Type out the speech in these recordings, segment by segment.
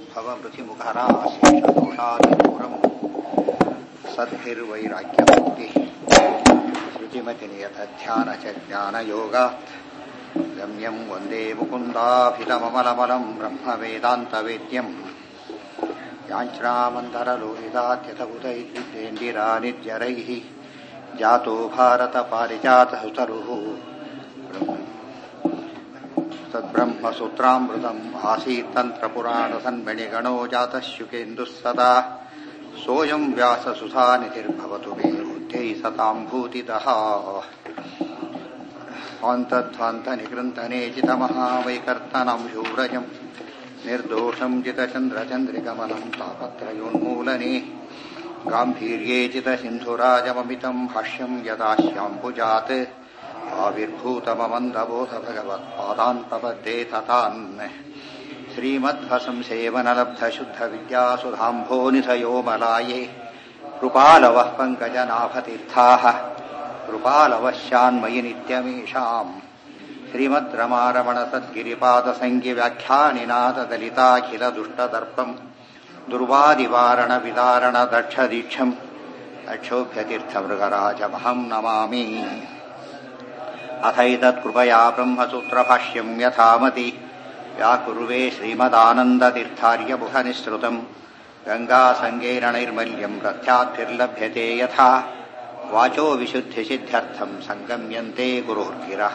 भवमृतिमुखराशेषदोषादिदूरम् सद्भिर्वैराग्यमुक्तिः श्रुतिमतिनियतध्यान च ज्ञानयोगात् गम्यम् वन्दे मुकुन्दाभितममलमलम् ब्रह्मवेदान्तवेद्यम् याञ्छ्रामन्धरलोहितात्यथबुधैर्विद्येन्दिरानित्यरैः जातो भारतपारिजातसुतरुः तद्ब्रह्मसूत्रामृतम् आसीत्तन्त्रपुराणसन्मणिगणो जातः शुकेन्दुः सदा सोऽयम् व्याससुधानिधिर्भवतु मे बुद्ध्यै सताम् भूतितः स्वान्तध्वान्तनिकृन्तनेचितमहावैकर्तनम् शूरजम् निर्दोषम् जितचन्द्रचन्द्रिकमलम् तापत्रयोन्मूलने गाम्भीर्ये चितसिन्धुराजममितम् भाष्यम् यदाश्याम्बुजात् आविर्भूतममन्दबोध भगवत्पादान् प्रपद्ये ततान् श्रीमध्वसंसेवनलब्धशुद्धविद्यासुधाम्भोनिधयो कृपालवः पङ्कजनाभतीर्थाः कृपालवः शान्मयि नित्यमीषाम् श्रीमद्रमारमणसद्गिरिपादसङ्गिव्याख्यानिनाथदलिताखिलदुष्टदर्पम् दुर्वादिवारणविदारणदक्षदीक्षम् अक्षोभ्यतीर्थमृगराजमहम् नमामि अथैतत्कृपया ब्रह्मसूत्रभाष्यम् यथामति व्याकुर्वे श्रीमदानन्दतीर्थार्यमुखनिःसृतम् गङ्गासङ्गेरणैर्मल्यम् रथ्याद्भिर्लभ्यते यथा वाचो विशुद्धिसिद्ध्यर्थम् सङ्गम्यन्ते गुरोर्गिरः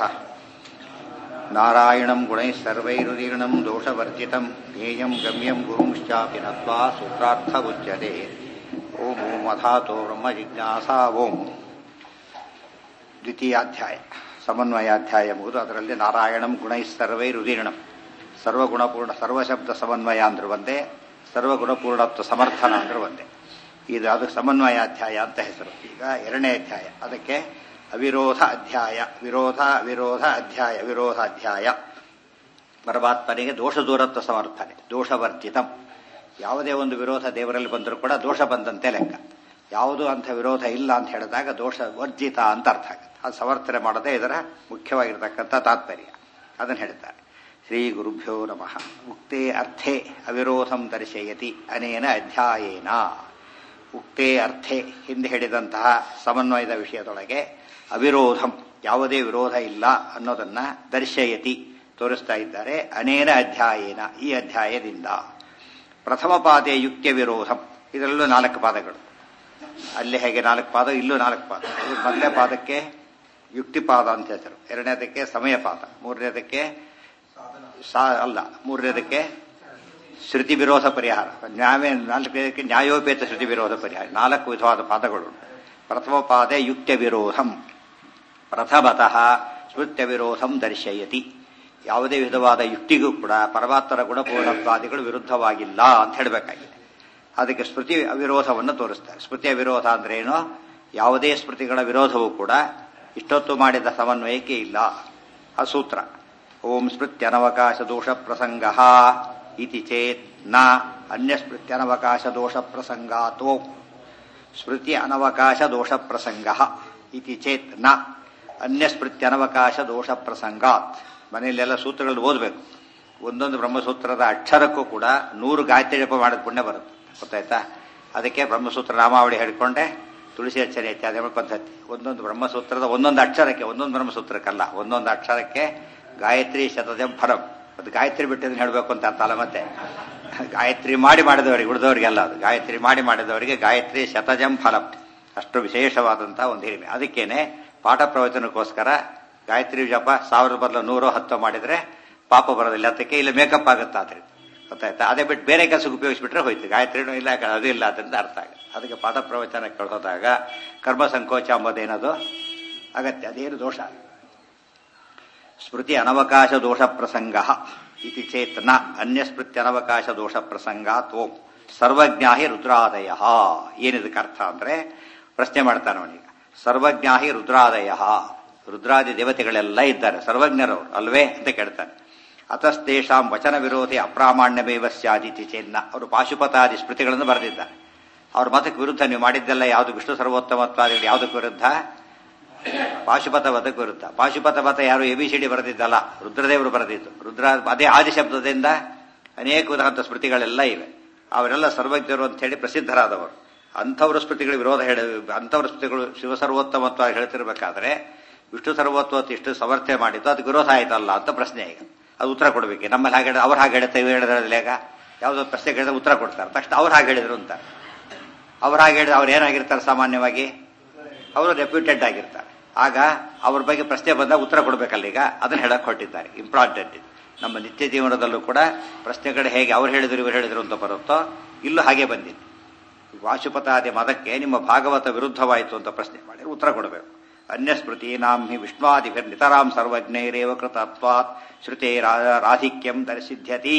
नारायणम् गुणैः सर्वैरुदीर्णम् दोषवर्जितम् ज्ञेयम् गम्यम् गुरुंश्चापि नत्वा सूत्रार्थमुच्यते ॐ मधातो ಬ್ರಹ್ಮಜಿಜ್ಞಾಸಾ ಓಂ ದ್ವಿತೀಯಾಧ್ಯಾಯ ಸಮನ್ವಯಾಧ್ಯಾಯ ಎಂಬುದು ಅದರಲ್ಲಿ ನಾರಾಯಣಂ ಗುಣೈ ಸರ್ವೈ ರುದೀರ್ಣಂ ಸರ್ವಗುಣಪೂರ್ಣ ಸರ್ವಶಬ್ದ ಸಮನ್ವಯ ಅಂದ್ರೆ ಒಂದೇ ಸರ್ವಗುಣಪೂರ್ಣತ್ವ ಸಮರ್ಥನ ಅಂದ್ರೆ ಒಂದೇ ಇದು ಅದು ಸಮನ್ವಯಾಧ್ಯಾಯ ಅಂತ ಹೆಸರು ಈಗ ಎರಡನೇ ಅಧ್ಯಾಯ ಅದಕ್ಕೆ ಅವಿರೋಧ ಅಧ್ಯಾಯ ವಿರೋಧ ವಿರೋಧ ಅಧ್ಯಾಯ ವಿರೋಧಾಧ್ಯಾಯ ಪರಮಾತ್ಮನಿಗೆ ದೋಷ ದೂರತ್ವ ಸಮರ್ಥನೆ ದೋಷವರ್ಜಿತಂ ಯಾವುದೇ ಒಂದು ವಿರೋಧ ದೇವರಲ್ಲಿ ಬಂದರೂ ಕೂಡ ದೋಷ ಬಂದಂತೆ ಲೆಕ್ಕ ಯಾವುದು ಅಂಥ ವಿರೋಧ ಇಲ್ಲ ಅಂತ ಹೇಳಿದಾಗ ದೋಷ ವರ್ಜಿತ ಅಂತ ಅರ್ಥ ಆಗುತ್ತೆ ಅದು ಸಮರ್ಥನೆ ಮಾಡೋದೇ ಇದರ ಮುಖ್ಯವಾಗಿರ್ತಕ್ಕಂಥ ತಾತ್ಪರ್ಯ ಅದನ್ನು ಹೇಳ್ತಾರೆ ಶ್ರೀ ಗುರುಭ್ಯೋ ನಮಃ ಉಕ್ತೇ ಅರ್ಥೇ ಅವಿರೋಧಂ ದರ್ಶಯತಿ ಅನೇನ ಅಧ್ಯಾಯೇನ ಉಕ್ತೇ ಅರ್ಥೆ ಹಿಂದೆ ಹೇಳಿದಂತಹ ಸಮನ್ವಯದ ವಿಷಯದೊಳಗೆ ಅವಿರೋಧಂ ಯಾವುದೇ ವಿರೋಧ ಇಲ್ಲ ಅನ್ನೋದನ್ನ ದರ್ಶಯತಿ ತೋರಿಸ್ತಾ ಇದ್ದಾರೆ ಅನೇನ ಅಧ್ಯಾಯೇನ ಈ ಅಧ್ಯಾಯದಿಂದ ಪ್ರಥಮ ಪಾದೇ ಯುಕ್ತಿಯ ವಿರೋಧಂ ಇದರಲ್ಲೂ ನಾಲ್ಕು ಪಾದಗಳು ಅಲ್ಲಿ ಹೇಗೆ ನಾಲ್ಕು ಪಾದ ಇಲ್ಲೂ ನಾಲ್ಕು ಪಾದ ಮೊದಲನೇ ಪಾದಕ್ಕೆ ಯುಕ್ತಿಪಾದ ಅಂತ ಹೆಸರು ಎರಡನೇದಕ್ಕೆ ಸಮಯ ಪಾದ ಮೂರನೇದಕ್ಕೆ ಅಲ್ಲ ಮೂರನೇದಕ್ಕೆ ಶ್ರುತಿ ವಿರೋಧ ಪರಿಹಾರ ನ್ಯಾಯ ನಾಲ್ಕನೇದಕ್ಕೆ ನ್ಯಾಯೋಪೇತ ಶ್ರುತಿ ವಿರೋಧ ಪರಿಹಾರ ನಾಲ್ಕು ವಿಧವಾದ ಪಾದಗಳು ಪ್ರಥಮ ಪಾದೆ ಯುಕ್ತ ವಿರೋಧಂ ಪ್ರಥಮತಃ ಸ್ಮೃತ್ಯ ವಿರೋಧಂ ದರ್ಶಯತಿ ಯಾವುದೇ ವಿಧವಾದ ಯುಕ್ತಿಗೂ ಕೂಡ ಪರಮಾತ್ಮರ ಗುಣಪೂರ್ಣತ್ವಾದಿಗಳು ವಿರುದ್ಧವಾಗಿಲ್ಲ ಅಂತ ಹೇಳಬೇಕಾಗಿದೆ ಅದಕ್ಕೆ ಸ್ಮೃತಿ ವಿರೋಧವನ್ನು ತೋರಿಸ್ತಾರೆ ಸ್ಮೃತಿಯ ವಿರೋಧ ಅಂದ್ರೆ ಏನು ಯಾವುದೇ ಸ್ಮೃತಿಗಳ ವಿರೋಧವೂ ಕೂಡ ಇಷ್ಟೊತ್ತು ಮಾಡಿದ ಸಮನ್ವಯಕ್ಕೆ ಇಲ್ಲ ಆ ಸೂತ್ರ ಓಂ ಸ್ಮೃತ್ಯನವಕಾಶ ದೋಷ ಪ್ರಸಂಗ ಇತಿ ಚೇತ್ ನ ಅನ್ಯ ಸ್ಮೃತ್ಯನವಕಾಶ ದೋಷ ಪ್ರಸಂಗಾತೋ ಸ್ಮೃತಿ ಅನವಕಾಶ ದೋಷ ಪ್ರಸಂಗ ಇತಿ ಚೇತ್ ನ ಅನ್ಯ ಸ್ಮೃತ್ಯನವಕಾಶ ದೋಷ ಪ್ರಸಂಗಾತ್ ಮನೆಯಲ್ಲೆಲ್ಲ ಸೂತ್ರಗಳು ಓದಬೇಕು ಒಂದೊಂದು ಬ್ರಹ್ಮಸೂತ್ರದ ಅಕ್ಷರಕ್ಕೂ ಕೂಡ ನೂರು ಗಾಯತ್ರಿ ಜಪ ಮಾಡೋದು ಪುಣ್ಯ ಬರುತ್ತೆ ಗೊತ್ತಾಯ್ತಾ ಅದಕ್ಕೆ ಬ್ರಹ್ಮಸೂತ್ರ ನಾಮಾವಳಿ ಹೇಳಿಕೊಂಡೆ ತುಳಸಿ ಅಚ್ಚರಿ ಇತ್ಯಾದಿ ಪದ್ಧತಿ ಒಂದೊಂದು ಬ್ರಹ್ಮಸೂತ್ರದ ಒಂದೊಂದು ಅಕ್ಷರಕ್ಕೆ ಒಂದೊಂದು ಬ್ರಹ್ಮಸೂತ್ರಕ್ಕಲ್ಲ ಒಂದೊಂದು ಅಕ್ಷರಕ್ಕೆ ಗಾಯತ್ರಿ ಶತಜಂ ಫಲಂ ಅದು ಗಾಯತ್ರಿ ಬಿಟ್ಟಿದ್ದನ್ನು ಹೇಳಬೇಕು ಅಂತ ಅರ್ಥಲ್ಲ ಮತ್ತೆ ಗಾಯತ್ರಿ ಮಾಡಿ ಮಾಡಿದವರಿಗೆ ಉಳಿದವರಿಗೆಲ್ಲ ಅದು ಗಾಯತ್ರಿ ಮಾಡಿ ಮಾಡಿದವರಿಗೆ ಗಾಯತ್ರಿ ಶತಜಂ ಫಲಂ ಅಷ್ಟು ವಿಶೇಷವಾದಂತಹ ಒಂದು ಹಿರಿಮೆ ಅದಕ್ಕೇನೆ ಪಾಠ ಪ್ರವಚನಕ್ಕೋಸ್ಕರ ಗಾಯತ್ರಿ ಜಪ ಸಾವಿರದ ಬದಲು ನೂರು ಹತ್ತು ಮಾಡಿದ್ರೆ ಪಾಪ ಬರೋದಿಲ್ಲ ಅದಕ್ಕೆ ಇಲ್ಲ ಮೇಕಪ್ ಆಗುತ್ತೆ ಆದ್ರೆ ಗೊತ್ತಾಯ್ತಾ ಅದೇ ಬಿಟ್ಟು ಬೇರೆ ಕೆಲಸಕ್ಕೆ ಉಪಯೋಗಿಸ್ಬಿಟ್ರೆ ಹೋಯ್ತು ಗಾಯತ್ರಿನೂ ಇಲ್ಲ ಅದು ಇಲ್ಲ ಅದರಿಂದ ಅರ್ಥ ಆಗುತ್ತೆ ಅದಕ್ಕೆ ಪಾಠ ಪ್ರವಚನಕ್ಕೆ ಹೋದಾಗ ಕರ್ಮ ಸಂಕೋಚ ಅಂಬೋದೇನದು ಅಗತ್ಯ ಅದೇನು ದೋಷ ಸ್ಮೃತಿ ಅನವಕಾಶ ದೋಷ ಪ್ರಸಂಗ ಇತಿ ಚೇತ್ ನ ಅನ್ಯ ಸ್ಮೃತಿ ಅನವಕಾಶ ದೋಷ ಪ್ರಸಂಗಾತ್ ಓಂ ಸರ್ವಜ್ಞಾಹಿ ರುದ್ರಾದಯ ಏನಿದಕ್ಕೆ ಅರ್ಥ ಅಂದ್ರೆ ಪ್ರಶ್ನೆ ಮಾಡ್ತಾನೆ ಅವನೀಗ ಸರ್ವಜ್ಞಾಹಿ ರುದ್ರಾದಯ ರುದ್ರಾದಿ ದೇವತೆಗಳೆಲ್ಲ ಇದ್ದಾರೆ ಸರ್ವಜ್ಞರವರು ಅಲ್ವೇ ಅಂತ ಕೇಳ್ತಾನೆ ಅತಸ್ತೇಷಾಂ ವಚನ ವಿರೋಧಿ ಅಪ್ರಾಮಾಣ್ಯಮೇವ ಸ್ಯಾದಿತಿ ಚೇನ್ನ ಅವರು ಪಾಶುಪತಾದಿ ಸ್ಮೃತಿಗಳನ್ನು ಬರೆದಿದ್ದಾರೆ ಅವ್ರ ಮತಕ್ಕೆ ವಿರುದ್ಧ ನೀವು ಮಾಡಿದ್ದೆಲ್ಲ ಯಾವುದು ವಿಷ್ಣು ಸರ್ವೋತ್ತಮತ್ವಾದಿಗಳು ಯಾವುದಕ್ಕೆ ವಿರುದ್ಧ ಪಾಶುಪತ ಮತಕ್ಕೆ ವಿರುದ್ಧ ಪಾಶುಪತ ಮತ ಯಾರು ಎ ಬಿ ಸಿ ಡಿ ಬರೆದಿದ್ದಲ್ಲ ರುದ್ರದೇವರು ಬರೆದಿದ್ದು ರುದ್ರ ಅದೇ ಆದಿ ಶಬ್ದದಿಂದ ಅನೇಕ ವಿಧವಾದ ಸ್ಮೃತಿಗಳೆಲ್ಲ ಇವೆ ಅವರೆಲ್ಲ ಸರ್ವಜ್ಞರು ಅಂತ ಹೇಳಿ ಪ್ರಸಿದ್ಧರಾದವರು ಅಂಥವ್ರ ಸ್ಮೃತಿಗಳ ವಿರೋಧ ಹೇಳ ಅಂಥವ್ರ ಸ್ಮೃತಿಗಳು ಶಿವಸರ್ವೋತ್ತಮತ್ವ ಹೇಳ್ತಿರ್ಬೇಕಾದ್ರೆ ವಿಷ್ಣು ಸರ್ವೋತ್ತಮತ್ವ ಇಷ್ಟು ಸಮರ್ಥ್ಯ ಮಾಡಿದ್ದು ಅದಕ್ಕೆ ವಿರೋಧ ಆಯ್ತಲ್ಲ ಅಂತ ಪ್ರಶ್ನೆ ಈಗ ಅದು ಉತ್ತರ ಕೊಡಬೇಕು ನಮ್ಮಲ್ಲಿ ಹಾಗೆ ಅವ್ರು ಹಾಗೆ ಹೇಳ್ತಾ ಇವ್ ಹೇಳಿದ್ರಲ್ಲ ಈಗ ಯಾವುದೋ ಪ್ರಶ್ನೆ ಕೇಳಿದ್ರೆ ಉತ್ತರ ಕೊಡ್ತಾರೆ ತಕ್ಷಣ ಅವ್ರು ಹಾಗೆ ಹೇಳಿದ್ರು ಅಂತಾರೆ ಅವ್ರು ಹಾಗೆ ಹೇಳಿದ್ರೆ ಅವ್ರು ಏನಾಗಿರ್ತಾರೆ ಸಾಮಾನ್ಯವಾಗಿ ಅವರು ರೆಪ್ಯೂಟೆಡ್ ಆಗಿರ್ತಾರೆ ಆಗ ಅವ್ರ ಬಗ್ಗೆ ಪ್ರಶ್ನೆ ಬಂದಾಗ ಉತ್ತರ ಕೊಡಬೇಕಲ್ಲ ಈಗ ಅದನ್ನ ಹೇಳಕ್ ಹೊರಟಿದ್ದಾರೆ ಇಂಪಾರ್ಟೆಂಟ್ ಇದು ನಮ್ಮ ನಿತ್ಯ ಜೀವನದಲ್ಲೂ ಕೂಡ ಪ್ರಶ್ನೆಗಳು ಹೇಗೆ ಅವ್ರು ಹೇಳಿದ್ರು ಇವ್ರು ಹೇಳಿದ್ರು ಅಂತ ಬರುತ್ತೋ ಇಲ್ಲೂ ಹಾಗೆ ಬಂದಿದೆ ವಾಶುಪತಾದಿ ಮದಕ್ಕೆ ನಿಮ್ಮ ಭಾಗವತ ವಿರುದ್ಧವಾಯಿತು ಅಂತ ಪ್ರಶ್ನೆ ಮಾಡಿ ಉತ್ತರ ಕೊಡಬೇಕು ಅನ್ಯಸ್ಮೃತಿ ನಾಂ ಹಿ ವಿಷ್ಣುವಾದಿಭಿರ್ ನಿತರಾಂ ಸರ್ವಜ್ಞೈರೇವ ಕೃತತ್ವಾತ್ ಶ್ರುತೆ ರಾಧಿಕ್ಯಂ ದರ್ಶಿಧ್ಯತಿ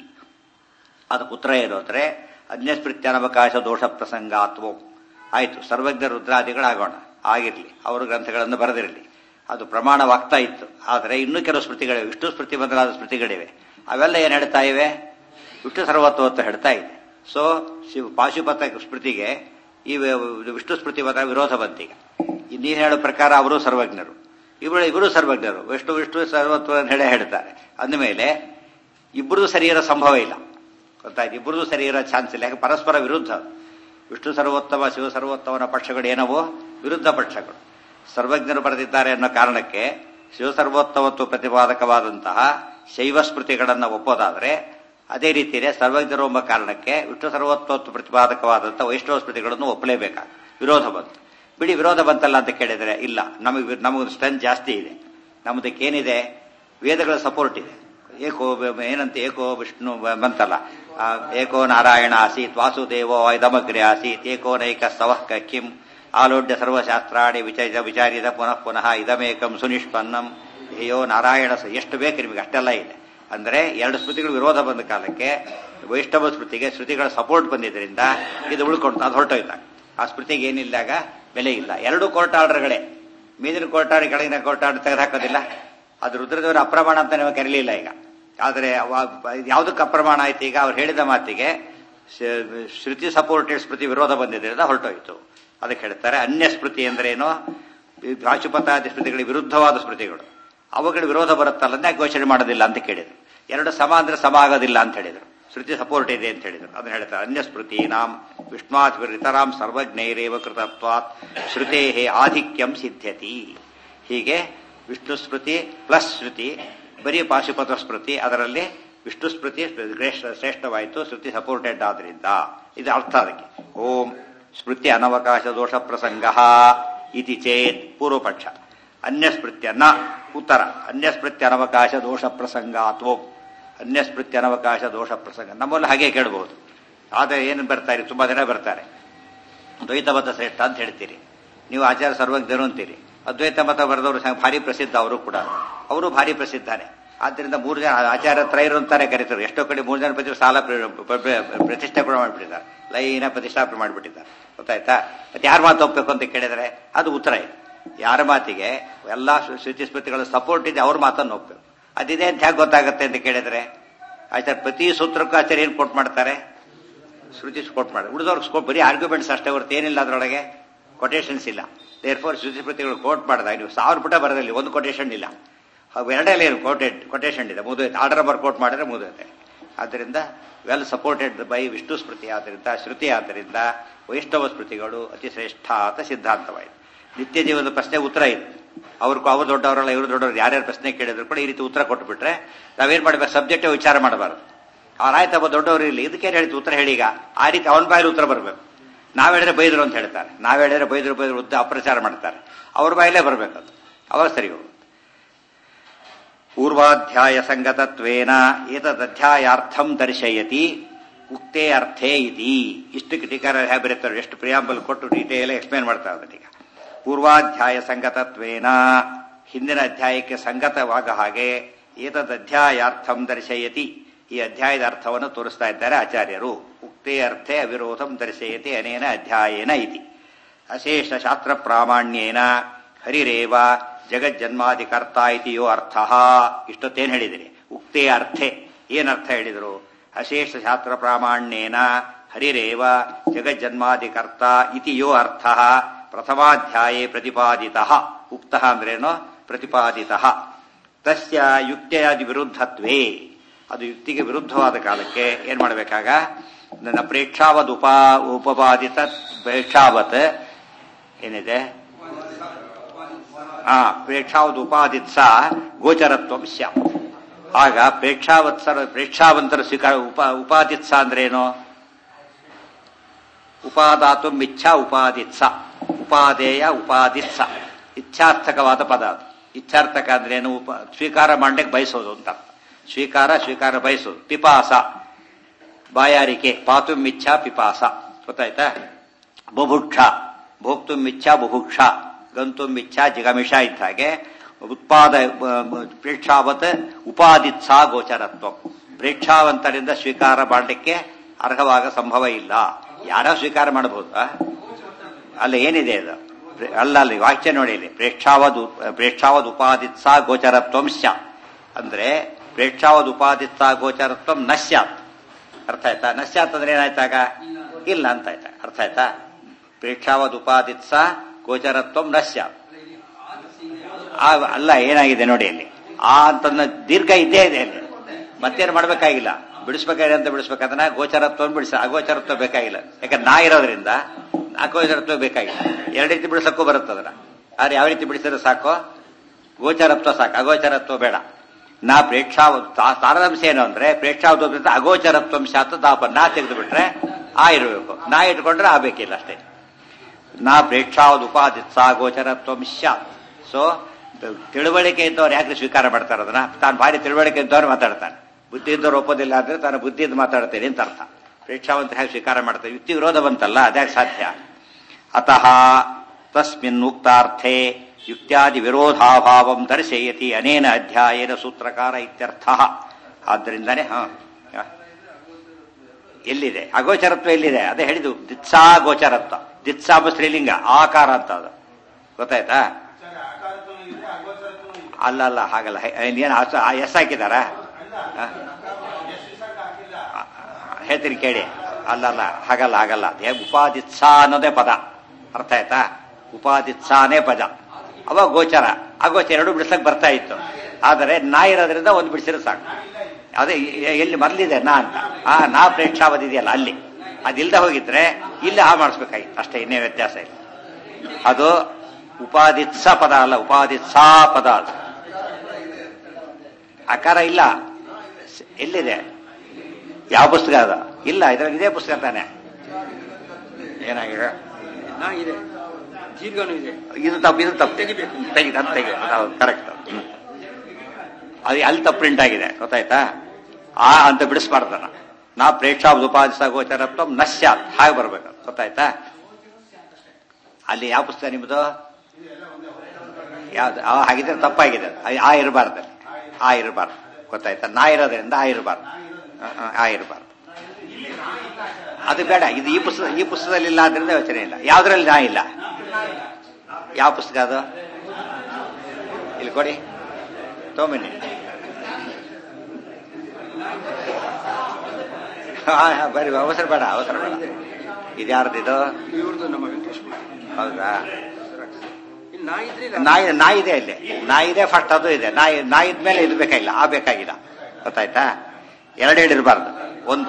ಅದಕ್ಕೆ ಉತ್ತರ ಏನು ಅಂದ್ರೆ ಅನ್ಯಸ್ಮೃತ್ಯನವಕಾಶ ದೋಷ ಪ್ರಸಂಗಾತ್ವೋ ಆಯ್ತು ಸರ್ವಜ್ಞ ರುದ್ರಾದಿಗಳಾಗೋಣ ಆಗಿರ್ಲಿ ಅವರ ಗ್ರಂಥಗಳನ್ನು ಬರೆದಿರಲಿ ಅದು ಪ್ರಮಾಣವಾಗ್ತಾ ಇತ್ತು ಆದರೆ ಇನ್ನೂ ಕೆಲವು ಸ್ಮೃತಿಗಳಿವೆ ವಿಷ್ಣು ಸ್ಮೃತಿ ಬದಲಾದ ಸ್ಮೃತಿಗಳಿವೆ ಅವೆಲ್ಲ ಏನು ಹೇಳ್ತಾ ಇವೆ ವಿಷ್ಣು ಸರ್ವತ್ವತ್ತು ಹೇಳ್ತಾ ಇದೆ ಸೊ ಶಿವ ಪಾಶುಪತ ಸ್ಮೃತಿಗೆ ಈ ವಿಷ್ಣು ಸ್ಮೃತಿ ಬದ ವಿರೋಧ ಬಂತೀಗ ನೀನು ಹೇಳೋ ಪ್ರಕಾರ ಅವರು ಸರ್ವಜ್ಞರು ಇವರು ಇವರು ಸರ್ವಜ್ಞರು ವಿಷ್ಣು ವಿಷ್ಣು ಸರ್ವತ್ವ ಹೇಳೇ ಹೇಳ್ತಾರೆ ಅಂದಮೇಲೆ ಇಬ್ಬರದು ಸರಿಯಿರೋ ಸಂಭವ ಇಲ್ಲ ಗೊತ್ತಾಯ್ತು ಇಬ್ಬರದು ಸರಿಯಿರೋ ಚಾನ್ಸ್ ಇಲ್ಲ ಯಾಕೆ ಪರಸ್ಪರ ವಿರುದ್ಧ ವಿಷ್ಣು ಸರ್ವೋತ್ತಮ ಶಿವ ಸರ್ವೋತ್ತಮನ ಪಕ್ಷಗಳು ಏನವೋ ವಿರುದ್ಧ ಪಕ್ಷಗಳು ಸರ್ವಜ್ಞರು ಬರೆದಿದ್ದಾರೆ ಅನ್ನೋ ಕಾರಣಕ್ಕೆ ಶಿವ ಸರ್ವೋತ್ತಮತ್ವ ಪ್ರತಿಪಾದಕವಾದಂತಹ ಶೈವ ಸ್ಮೃತಿಗಳನ್ನು ಒಪ್ಪೋದಾದರೆ ಅದೇ ರೀತಿಯೇ ಸರ್ವಜ್ಞರು ಎಂಬ ಕಾರಣಕ್ಕೆ ವಿಷ್ಣು ಸರ್ವೋತ್ತಮತ್ವ ಪ್ರತಿಪಾದಕವಾದಂತಹ ವೈಷ್ಣವ ಸ್ಮೃತಿಗಳನ್ನು ಒಪ್ಪಲೇಬೇಕಾಗ ವಿರೋಧ ಬಂತು ಬಿಡಿ ವಿರೋಧ ಬಂತಲ್ಲ ಅಂತ ಕೇಳಿದರೆ ಇಲ್ಲ ನಮಗೆ ನಮಗೆ ಸ್ಟ್ರೆಂತ್ ಜಾಸ್ತಿ ಇದೆ ನಮ್ಮದಕ್ಕೇನಿದೆ ವೇದಗಳ ಸಪೋರ್ಟ್ ಇದೆ ಏಕೋ ಏನಂತ ಏಕೋ ವಿಷ್ಣು ಬಂತಲ್ಲ ಏಕೋ ನಾರಾಯಣ ಆಸೀತ್ ವಾಸುದೇವೋ ಇದಮಗ್ರೆ ಆಸೀತ್ ಏಕೋ ನೈಕ ಸವಃ ಕಿಂ ಆಲೋಡ್ಯ ಸರ್ವಶಾಸ್ತ್ರಾಣಿ ವಿಚ ವಿಚಾರಿದ ಪುನಃ ಪುನಃ ಇದಮೇಕಂ ಸುನಿಷ್ಪನ್ನಂ ಅಯ್ಯೋ ನಾರಾಯಣ ಎಷ್ಟು ಬೇಕು ನಿಮಗೆ ಅಷ್ಟೆಲ್ಲ ಇದೆ ಅಂದ್ರೆ ಎರಡು ಸ್ಮೃತಿಗಳು ವಿರೋಧ ಬಂದ ಕಾಲಕ್ಕೆ ವೈಷ್ಣವ ಸ್ಮೃತಿಗೆ ಸ್ಮೃತಿಗಳ ಸಪೋರ್ಟ್ ಬಂದಿದ್ದರಿಂದ ಇದು ಉಳ್ಕೊಂಡು ಅದು ಹೊರಟೋಯ್ತಾಗ ಆ ಸ್ಮೃತಿಗೆ ಏನಿಲ್ಲಾಗ ಬೆಲೆ ಇಲ್ಲ ಎರಡು ಕೋರ್ಟ್ ಆರ್ಡರ್ಗಳೇ ಮೀದಿನ ಕೋರ್ಟ್ ಆರ್ಡರ್ ಕೆಳಗಿನ ಕೋರ್ಟ್ ಆರ್ಡರ್ ತೆಗೆದುಹಾಕೋದಿಲ್ಲ ಅದು ರುದ್ರದೇವರ ಅಪ್ರಮಾಣ ಅಂತ ನೀವು ಕರೀಲಿಲ್ಲ ಈಗ ಆದರೆ ಯಾವುದಕ್ಕೆ ಅಪ್ರಮಾಣ ಆಯ್ತು ಈಗ ಅವ್ರು ಹೇಳಿದ ಮಾತಿಗೆ ಶ್ರುತಿ ಸಪೋರ್ಟೆಡ್ ಸ್ಮೃತಿ ವಿರೋಧ ಬಂದಿದ್ದರಿಂದ ಹೊರಟೋಯ್ತು ಅದಕ್ಕೆ ಹೇಳ್ತಾರೆ ಅನ್ಯ ಸ್ಮೃತಿ ಅಂದ್ರೇನು ಭಾಷುಪತಾದಿ ಸ್ಮೃತಿಗಳಿಗೆ ವಿರುದ್ಧವಾದ ಸ್ಮೃತಿಗಳು ಅವುಗಳ ವಿರೋಧ ಬರುತ್ತಲ್ಲ ಯಾಕೆ ಘೋಷಣೆ ಮಾಡೋದಿಲ್ಲ ಅಂತ ಕೇಳಿದ್ರು ಎರಡು ಸಮ ಅಂದ್ರೆ ಸಮ ಆಗೋದಿಲ್ಲ ಅಂತ ಹೇಳಿದ್ರು ಶ್ರುತಿ ಸಪೋರ್ಟ್ ಇದೆ ಅಂತ ಹೇಳಿದ್ರು ಅದನ್ನ ಹೇಳ್ತಾರೆ ಅನ್ಯ ಸ್ಮೃತಿ ನಾಂ ವಿಷ್ಣುವಾತ್ರಿತರಾಂ ಸರ್ವಜ್ಞೈರೇವ ಕೃತತ್ವಾತ್ ಶ್ರುತೇ ಆಧಿಕ್ಯಂ ಸಿದ್ಧ್ಯತಿ ಹೀಗೆ ವಿಷ್ಣು ಸ್ಮೃತಿ ಪ್ಲಸ್ ಶ್ರುತಿ ಬರೀ ಪಾಶುಪತ ಸ್ಮೃತಿ ಅದರಲ್ಲಿ ವಿಷ್ಣು ಸ್ಮೃತಿ ಶ್ರೇಷ್ಠವಾಯಿತು ಶ್ರುತಿ ಸಪೋರ್ಟೆಡ್ ಆದ್ರಿಂದ ಇದು ಅರ್ಥ ಅದಕ್ಕೆ ಓಂ ಸ್ಮೃತಿ ಅನವಕಾಶ ದೋಷ ಪ್ರಸಂಗ ಇತಿ ಚೇತ್ ಪೂರ್ವಪಕ್ಷ ಅನ್ಯಸ್ಮೃತ್ಯ ನ ಉತ್ತರ ಅನ್ಯಸ್ಮೃತ್ಯ ಅನವಕಾಶ ದೋಷ ಪ್ರಸಂಗ ಅಥವಾ ಅನ್ಯಸ್ಮೃತ್ಯ ಅನವಕಾಶ ದೋಷ ಪ್ರಸಂಗ ನಮ್ಮಲ್ಲಿ ಹಾಗೆ ಕೇಳಬಹುದು ಆದರೆ ಏನು ಬರ್ತಾರೆ ತುಂಬಾ ಜನ ಬರ್ತಾರೆ ದ್ವೈತ ಮತ ಶ್ರೇಷ್ಠ ಅಂತ ಹೇಳ್ತೀರಿ ನೀವು ಆಚಾರ್ಯ ಸರ್ವಜ್ಞರು ಅಂತೀರಿ ಅದ್ವೈತ ಮತ ಬರೆದವರು ಭಾರಿ ಪ್ರಸಿದ್ಧ ಅವರು ಕೂಡ ಅವರು ಭಾರಿ ಪ್ರಸಿದ್ಧನೇ ಆದ್ದರಿಂದ ಮೂರು ಜನ ಆಚಾರ್ಯ ತ್ರೈರು ಅಂತಾನೆ ಕರೀತಾರೆ ಎಷ್ಟೋ ಕಡೆ ಮೂರು ಜನ ಪ್ರತಿ ಸಾಲ ಪ್ರತಿಷ್ಠಾಪನೆ ಮಾಡಿಬಿಟ್ಟಿದ್ದಾರೆ ಲೈನ ಪ್ರತಿಷ್ಠಾಪನೆ ಮಾಡಿಬಿಟ್ಟಿದ್ದಾರೆ ಗೊತ್ತಾಯ್ತಾ ಮತ್ತೆ ಯಾರ ಮಾತು ಒಪ್ಪಬೇಕು ಅಂತ ಕೇಳಿದರೆ ಅದು ಉತ್ತರ ಇದೆ ಯಾರ ಮಾತಿಗೆ ಎಲ್ಲ ಶ್ರುತಿ ಸ್ಮೃತಿಗಳ ಸಪೋರ್ಟ್ ಇದೆ ಅವ್ರ ಮಾತನ್ನು ಒಪ್ಪಬೇಕು ಅದಿದೆ ಅಂತ ಹೇಗೆ ಗೊತ್ತಾಗುತ್ತೆ ಅಂತ ಕೇಳಿದ್ರೆ ಆಚಾರ್ಯ ಪ್ರತಿ ಸೂತ್ರಕ್ಕೂ ಆಚಾರ್ಯ ಏನು ಕೋಟ್ ಮಾಡ್ತಾರೆ ಶ್ರುತಿ ಕೋಟ್ ಮಾಡಿ ಉಳಿದವ್ರಿಗೆ ಬರೀ ಆರ್ಗ್ಯುಮೆಂಟ್ಸ್ ಅಷ್ಟೇ ಹೊರತು ಏನಿಲ್ಲ ಅದರೊಳಗೆ ಕೊಟೇಶನ್ಸ್ ಇಲ್ಲ ದೇರ್ ಫೋರ್ ಶ್ರುತಿ ಸ್ಮೃತಿಗಳು ಕೋಟ್ ಮಾಡಿದಾಗ ನೀವು ಸಾವಿರ ಪುಟ ಬರೋದಿಲ್ಲ ಒಂದು ಕೊಟೇಶನ್ ಇಲ್ಲ ಎರಡಲ್ಲಿ ಏನು ಕೋಟೆಡ್ ಕೊಟೇಶನ್ ಇದೆ ಮುದುವೆ ಆರ್ಡರ್ ನಂಬರ್ ಕೋಟ್ ಮಾಡಿದ್ರೆ ಮುದುವೆ ಆದ್ದರಿಂದ well supported by Vishnu Smriti ಆದ್ದರಿಂದ ಶ್ರುತಿ ಆದ್ದರಿಂದ ವೈಷ್ಣವ ಸ್ಮೃತಿಗಳು ಅತಿ ಶ್ರೇಷ್ಠ ಅಂತ ಸಿದ್ಧಾಂತವಾಯಿತು ನಿತ್ಯ ಜೀವನದ ಪ್ರಶ್ನೆ ಉತ್ತರ ಇದೆ ಅವ್ರಿಗೂ ಅವ್ರು ದೊಡ್ಡವರಲ್ಲ ಇವರು ದೊಡ್ಡವರು ಯಾರ್ಯಾರು ಪ್ರಶ್ನೆ ಕೇಳಿದ್ರು ಕೂಡ ಈ ರೀತಿ ಉತ್ತರ ಕೊಟ್ಬಿಟ್ರೆ ನಾವೇನ್ ಮಾಡ್ಬೇಕು ಸಬ್ಜೆಕ್ಟ್ ವಿಚಾರ ಮಾಡಬಾರದು ಅವ್ರು ಆಯ್ತಪ್ಪ ದೊಡ್ಡವರು ಇರಲಿ ಇದಕ್ಕೇನು ಹೇಳಿತು ಉತ್ತರ ಹೇಳಿ ಈಗ ಆ ರೀತಿ ಅವನ ಬಾಯಲ್ಲಿ ಉತ್ತರ ಬರಬೇಕು ನಾವ್ ಹೇಳಿದ್ರೆ ಬೈದ್ರು ಅಂತ ಹೇಳ್ತಾರೆ ನಾವ್ ಹೇಳಿದ್ರೆ ಬೈದ್ರು ಬೈದ್ರು ಉದ್ದ ಅಪ್ರಚಾರ ಮಾಡ್ತಾರೆ ಅವ್ರ ಬಾಯಲ್ಲೇ ಬರಬೇಕದು ಅವಾಗ ಸರಿ ಹೋಗುತ್ತೆ ಪೂರ್ವಾಧ್ಯಾಯ ಸಂಗತತ್ವೇನ ಏತದಧ್ಯಾಯಾರ್ಥಂ ದರ್ಶಯತಿ ಉಕ್ತೇ ಅರ್ಥೇ ಇತಿ ಇಷ್ಟು ಟೀಕಾರ ಹೇಗೆ ಬರೀತಾರೆ ಎಷ್ಟು ಪ್ರಿಯಾಂಬಲ್ ಕೊಟ್ಟು ಡೀಟೇಲ್ ಎಕ್ಸ್ಪ್ಲೇನ್ ಮಾಡ್ತಾ ಇದ್ದಾರೆ ಈಗ ಪೂರ್ವಾಧ್ಯಾಯ ಸಂಗತತ್ವೇನ ಹಿಂದಿನ ಅಧ್ಯಾಯಕ್ಕೆ ಸಂಗತವಾಗ ಹಾಗೆ ಏತದಧ್ಯಾಯಾರ್ಥಂ ದರ್ಶಯತಿ ಈ ಅಧ್ಯಾಯದ ಅರ್ಥವನ್ನು ತೋರಿಸ್ತಾ ಇದ್ದಾರೆ ಆಚಾರ್ಯರು ಉಕ್ತೇ ಅರ್ಥೇ ಅವಿರೋಧಂ ದರ್ಶಯತಿ ಅನೇನ ಅಧ್ಯಾಯೇನ ಇತಿ ಅಶೇಷ ಶಾಸ್ತ್ರ ಪ್ರಾಮಾಣ್ಯೇನ ಹರಿರೇವ ಜಗಜ್ಜನ್ಮಾಧಿಕರ್ತ ಇತಿ ಯೋ ಅರ್ಥ ಇಷ್ಟೊತ್ತೇನು ಹೇಳಿದಿರಿ ಉಕ್ತೇ ಅರ್ಥೆ ಏನರ್ಥ ಹೇಳಿದರು ಅಶೇಷ ಶಾಸ್ತ್ರ ಪ್ರಾಮಾಣ್ಯೇನ ಹರಿರೇವ ಜಗಜ್ಜನ್ಮಾಧಿಕರ್ತ ಇತಿ ಯೋ ಅರ್ಥ ಪ್ರಥಮಾಧ್ಯಾಯೇ ಪ್ರತಿಪಾದಿತ ಉಕ್ತ ಅಂದ್ರೇನು ಪ್ರತಿಪಾದಿತ ತಸ್ಯ ಯುಕ್ತಿಯಾದಿ ವಿರುದ್ಧತ್ವೇ ಅದು ಯುಕ್ತಿಗೆ ವಿರುದ್ಧವಾದ ಕಾಲಕ್ಕೆ ಏನ್ ಮಾಡಬೇಕಾಗ ನನ್ನ ಪ್ರೇಕ್ಷಾವದ್ ಉಪಾ ಉಪಪಾದಿತ ಪ್ರೇಕ್ಷಾವತ್ ಏನಿದೆ ಆ ಪ್ರೇಕ್ಷಾವದ್ ಉಪಾದಿತ್ಸ ಗೋಚರತ್ವ ಸ್ಯಾತ್ ಆಗ ಪ್ರೇಕ್ಷಾವತ್ಸರ ಪ್ರೇಕ್ಷಾವಂತರ ಸ್ವೀಕಾರ ಉಪ ಉಪಾದಿತ್ಸ ಅಂದ್ರೇನು ಉಪಾದಾತು ಇಚ್ಛಾ ಉಪಾದಿತ್ಸ ಉಪಾದೇಯ ಉಪಾದಿತ್ಸ ಇಚ್ಛಾರ್ಥಕವಾದ ಪದ ಅದು ಇಚ್ಛಾರ್ಥಕ ಅಂದ್ರೇನು ಉಪ ಸ್ವೀಕಾರ ಮಾಡಕ್ಕೆ ಬಯಸೋದು ಅಂತ ಸ್ವೀಕಾರ ಸ್ವೀಕಾರ ಬಯಸೋದು ಪಿಪಾಸ ಬಾಯಾರಿಕೆ ಪಾತುಂ ಇಚ್ಛಾ ಪಿಪಾಸ ಗೊತ್ತಾಯ್ತಾ ಬುಭುಕ್ಷ ಭೋಕ್ತುಂ ಇಚ್ಛಾ ಬುಭುಕ್ಷ ಗಂತುಂ ಇಚ್ಛಾ ಜಿಗಮಿಷ ಇದ್ದ ಹಾಗೆ ಉತ್ಪಾದ ಪ್ರೇಕ್ಷಾವತ್ ಉಪಾದಿತ್ಸಾ ಗೋಚರತ್ವ ಪ್ರೇಕ್ಷಾವಂತರಿಂದ ಸ್ವೀಕಾರ ಮಾಡಲಿಕ್ಕೆ ಅರ್ಹವಾಗ ಸಂಭವ ಇಲ್ಲ ಯಾರೋ ಸ್ವೀಕಾರ ಮಾಡಬಹುದು ಅಲ್ಲ ಏನಿದೆ ಅದು ಅಲ್ಲ ಅಲ್ಲಿ ವಾಕ್ಯ ನೋಡಿ ಇಲ್ಲಿ ಪ್ರೇಕ್ಷಾವದ್ ಪ್ರೇಕ್ಷಾವದ್ ಉಪಾದಿತ್ಸಾ ಗೋಚರತ್ವಂ ಸ್ಯಾತ್ ಅಂದ್ರೆ ಪ್ರೇಕ್ಷಾವದ್ ಉಪಾದಿತ್ಸಾ ಗೋಚರತ್ವಂ ನ ಸ್ಯಾತ್ ಅರ್ಥ ಆಯ್ತಾ ನ ಸ್ಯಾತ್ ಅಂದ್ರೆ ಏನಾಯ್ತಾಗ ಇಲ್ಲ ಅಂತ ಆಯ್ತಾ ಅರ್ಥ ಆಯ್ತಾ ಪ್ರೇಕ್ಷಾವದ್ ಉಪಾದಿತ್ಸಾ ಗೋಚರತ್ವಂ ನ ಸ್ಯಾತ್ ಅಲ್ಲ ಏನಾಗಿದೆ ನೋಡಿ ಅಲ್ಲಿ ಆ ಅಂತಂದ ದೀರ್ಘ ಇದ್ದೇ ಇದೆ ಅಲ್ಲಿ ಮತ್ತೇನು ಮಾಡ್ಬೇಕಾಗಿಲ್ಲ ಬಿಡಿಸ್ಬೇಕಾಗಿದೆ ಅಂತ ಬಿಡಿಸ್ಬೇಕಂದ್ರೆ ಗೋಚರತ್ವ ಬಿಡಿಸ ಅಗೋಚರತ್ವ ಬೇಕಾಗಿಲ್ಲ ಯಾಕಂದ್ರೆ ನಾ ಇರೋದ್ರಿಂದ ಅಗೋಚರತ್ವ ಬೇಕಾಗಿಲ್ಲ ಎರಡು ರೀತಿ ಬಿಡಿಸಕ್ಕೂ ಬರುತ್ತೆ ಅದನ್ನ ಆದ್ರೆ ಯಾವ ರೀತಿ ಬಿಡಿಸಿದ್ರೆ ಸಾಕು ಗೋಚರತ್ವ ಸಾಕು ಅಗೋಚರತ್ವ ಬೇಡ ನಾ ಪ್ರೇಕ್ಷಾವ ಸಾರಾಂಶ ಏನು ಅಂದ್ರೆ ಪ್ರೇಕ್ಷಾವತ್ವ ಅಗೋಚರತ್ವ ಶಾತ ತಾಪ ನಾ ತೆಗೆದು ಬಿಟ್ರೆ ಆ ಇರಬೇಕು ನಾ ಇಟ್ಕೊಂಡ್ರೆ ಆ ಬೇಕಿಲ್ಲ ಅಷ್ಟೇ ನಾ ಪ್ರೇಕ್ಷಾವದ್ ಉಪಾದಿತ್ಸ ಗೋಚರತ್ವ ಸ್ಯಾತ್ ಸೊ ತಿಳುವಳಿಕೆ ಇದ್ದವ್ರು ಯಾಕೆ ಸ್ವೀಕಾರ ಮಾಡ್ತಾರೆ ಅದನ್ನ ತಾನು ಭಾರಿ ತಿಳುವಳಿಕೆ ಇದ್ದವ್ರು ಮಾತಾಡ್ತಾನೆ ಬುದ್ಧಿ ಇದ್ದವ್ರು ಒಪ್ಪೋದಿಲ್ಲ ಅಂದ್ರೆ ತಾನು ಬುದ್ಧಿಯಿಂದ ಮಾತಾಡ್ತೇನೆ ಅಂತ ಅರ್ಥ ಪ್ರೇಕ್ಷಾವಂತ ಹೇಗೆ ಸ್ವೀಕಾರ ಮಾಡ್ತಾರೆ ಯುಕ್ತಿ ವಿರೋಧ ಬಂತಲ್ಲ ಅದ್ಯಾಕೆ ಸಾಧ್ಯ ಅತಃ ತಸ್ಮಿನ್ ಉಕ್ತಾರ್ಥೆ ಯುಕ್ತ್ಯಾದಿ ವಿರೋಧಾಭಾವಂ ದರ್ಶಯತಿ ಅನೇನ ಅಧ್ಯಾಯನ ಸೂತ್ರಕಾರ ಇತ್ಯರ್ಥ ಆದ್ದರಿಂದಾನೆ ಹ ಎಲ್ಲಿದೆ ಅಗೋಚರತ್ವ ಎಲ್ಲಿದೆ ಅದೇ ಹೇಳಿದು ದಿತ್ಸಾ ಗೋಚರತ್ವ ದಿತ್ಸಾ ಸ್ತ್ರೀಲಿಂಗ ಆಕಾರ ಅಂತ ಅದು ಗೊತ್ತಾಯ್ತಾ ಅಲ್ಲ ಅಲ್ಲ ಹಾಗಲ್ಲ ಏನು ಎಸ್ ಹಾಕಿದಾರ ಹೇಳ್ತೀನಿ ಕೇಳಿ ಅಲ್ಲಲ್ಲ ಹಾಗಲ್ಲ ಹಾಗಲ್ಲ ಉಪಾದಿತ್ಸ ಅನ್ನೋದೇ ಪದ ಅರ್ಥ ಆಯ್ತಾ ಉಪಾದಿತ್ಸಾನೇ ಪದ ಅವಾಗ ಗೋಚರ ಅಗೋಚರ ಎರಡು ಬಿಡಿಸಕ್ ಬರ್ತಾ ಇತ್ತು ಆದರೆ ನಾ ಇರೋದ್ರಿಂದ ಒಂದು ಬಿಡಿಸಿದ್ರೆ ಸಾಕು ಅದೇ ಎಲ್ಲಿ ಮೊದಲಿದೆ ನಾ ಅಂತ ಆ ನಾ ಪ್ರೇಕ್ಷಾವಧಿ ಇದೆಯಲ್ಲ ಅಲ್ಲಿ ಅದಿಲ್ದ ಹೋಗಿದ್ರೆ ಇಲ್ಲಿ ಆ ಮಾಡಿಸ್ಬೇಕಾಗಿತ್ತು ಅಷ್ಟೇ ಇನ್ನೇ ವ್ಯತ್ಯಾಸ ಇಲ್ಲ ಅದು ಉಪಾದಿತ್ಸ ಪದ ಅಲ್ಲ ಉಪಾದಿತ್ಸಾ ಪದ ಅದು ಆಕಾರ ಇಲ್ಲ ಎಲ್ಲಿದೆ ಯಾವ ಪುಸ್ತಕ ಅದ ಇಲ್ಲ ಇದ್ರಲ್ಲಿ ಇದೇ ಪುಸ್ತಕ ತಾನೆ ಏನಾಗಿದೆ ನಾ ಇದೆ ಜೀರ್ಘನೂ ಇದೆ ಇದು ತಪ್ಪು ಇದು ತಪ್ಪು ತೆಗಿಬೇಕು. ತೆಗಿದೆ ಅದು ತೆಗಿ ಕರೆಕ್ಟ್ ಅದು ಅಲ್ಲಿ ತಪ್ಪು ಪ್ರಿಂಟ್ ಆಗಿದೆ ಗೊತ್ತಾಯ್ತಾ ಆ ಅಂತ ಬಿಡಿಸ್ಬಾರ್ದನ್ನ ನಾ ಪ್ರೇಕ್ಷಾಬ್ದ ಉಪಾದಿಸ ಗೋಚರತ್ವ ನಶ್ಯಾತ್ ಹಾಗೆ ಬರ್ಬೇಕು ಗೊತ್ತಾಯ್ತಾ ಅಲ್ಲಿ ಯಾವ ಪುಸ್ತಕ ನಿಮ್ಮದು ಯಾವ್ದು ಆ ಹಾಗಿದ್ರೆ ತಪ್ಪಾಗಿದೆ ಅದು. ಆ ಇರಬಾರ್ದು ಅಲ್ಲಿ ಆ ಇರಬಾರ್ದು ಗೊತ್ತಾಯ್ತಾ ನಾ ಇರೋದ್ರಿಂದ ಆ ಇರಬಾರ್ದು ಆ ಇರಬಾರ್ದು ಅದು ಬೇಡ ಇದು ಈ ಪುಸ್ತಕ ಈ ಪುಸ್ತಕದಲ್ಲಿ ಇಲ್ಲ ಆದ್ರಿಂದ ಯೋಚನೆ ಇಲ್ಲ ಯಾವ್ದ್ರಲ್ಲಿ ನಾ ಇಲ್ಲ ಯಾವ ಪುಸ್ತಕ ಅದು ಇಲ್ಲಿ ಕೊಡಿ ತೊಗೊಂಬನ್ನಿ ಹಾ ಹಾ, ಬರ್ರಿ ಅವಸರ ಬೇಡ ಅವಸರ ಬೇಡ ಇದ್ಯಾರ್ದು ಇದು ಇವ್ರದ್ದು ನಮ್ಮ ವೆಂಕಟೇಶ್ ಹೌದಾ ಇನ್ನು ನಾ ಇದ್ರೆ ಇಲ್ಲ. ನಾಯಿ ನಾಯಿ ಇದೆ ಇಲ್ಲಿ ನಾಯಿ ಇದೆ ಫಸ್ಟ್ ಅದು ಇದೆ ನಾಯಿ ನಾಯಿ ಇದ್ಮೇಲೆ ಇದು ಬೇಕಾಗಿಲ್ಲ ಆ ಬೇಕಾಗಿಲ್ಲ ಗೊತ್ತಾಯ್ತಾ ಎರಡೆರಡು ಇರಬಾರ್ದು ಒಂದು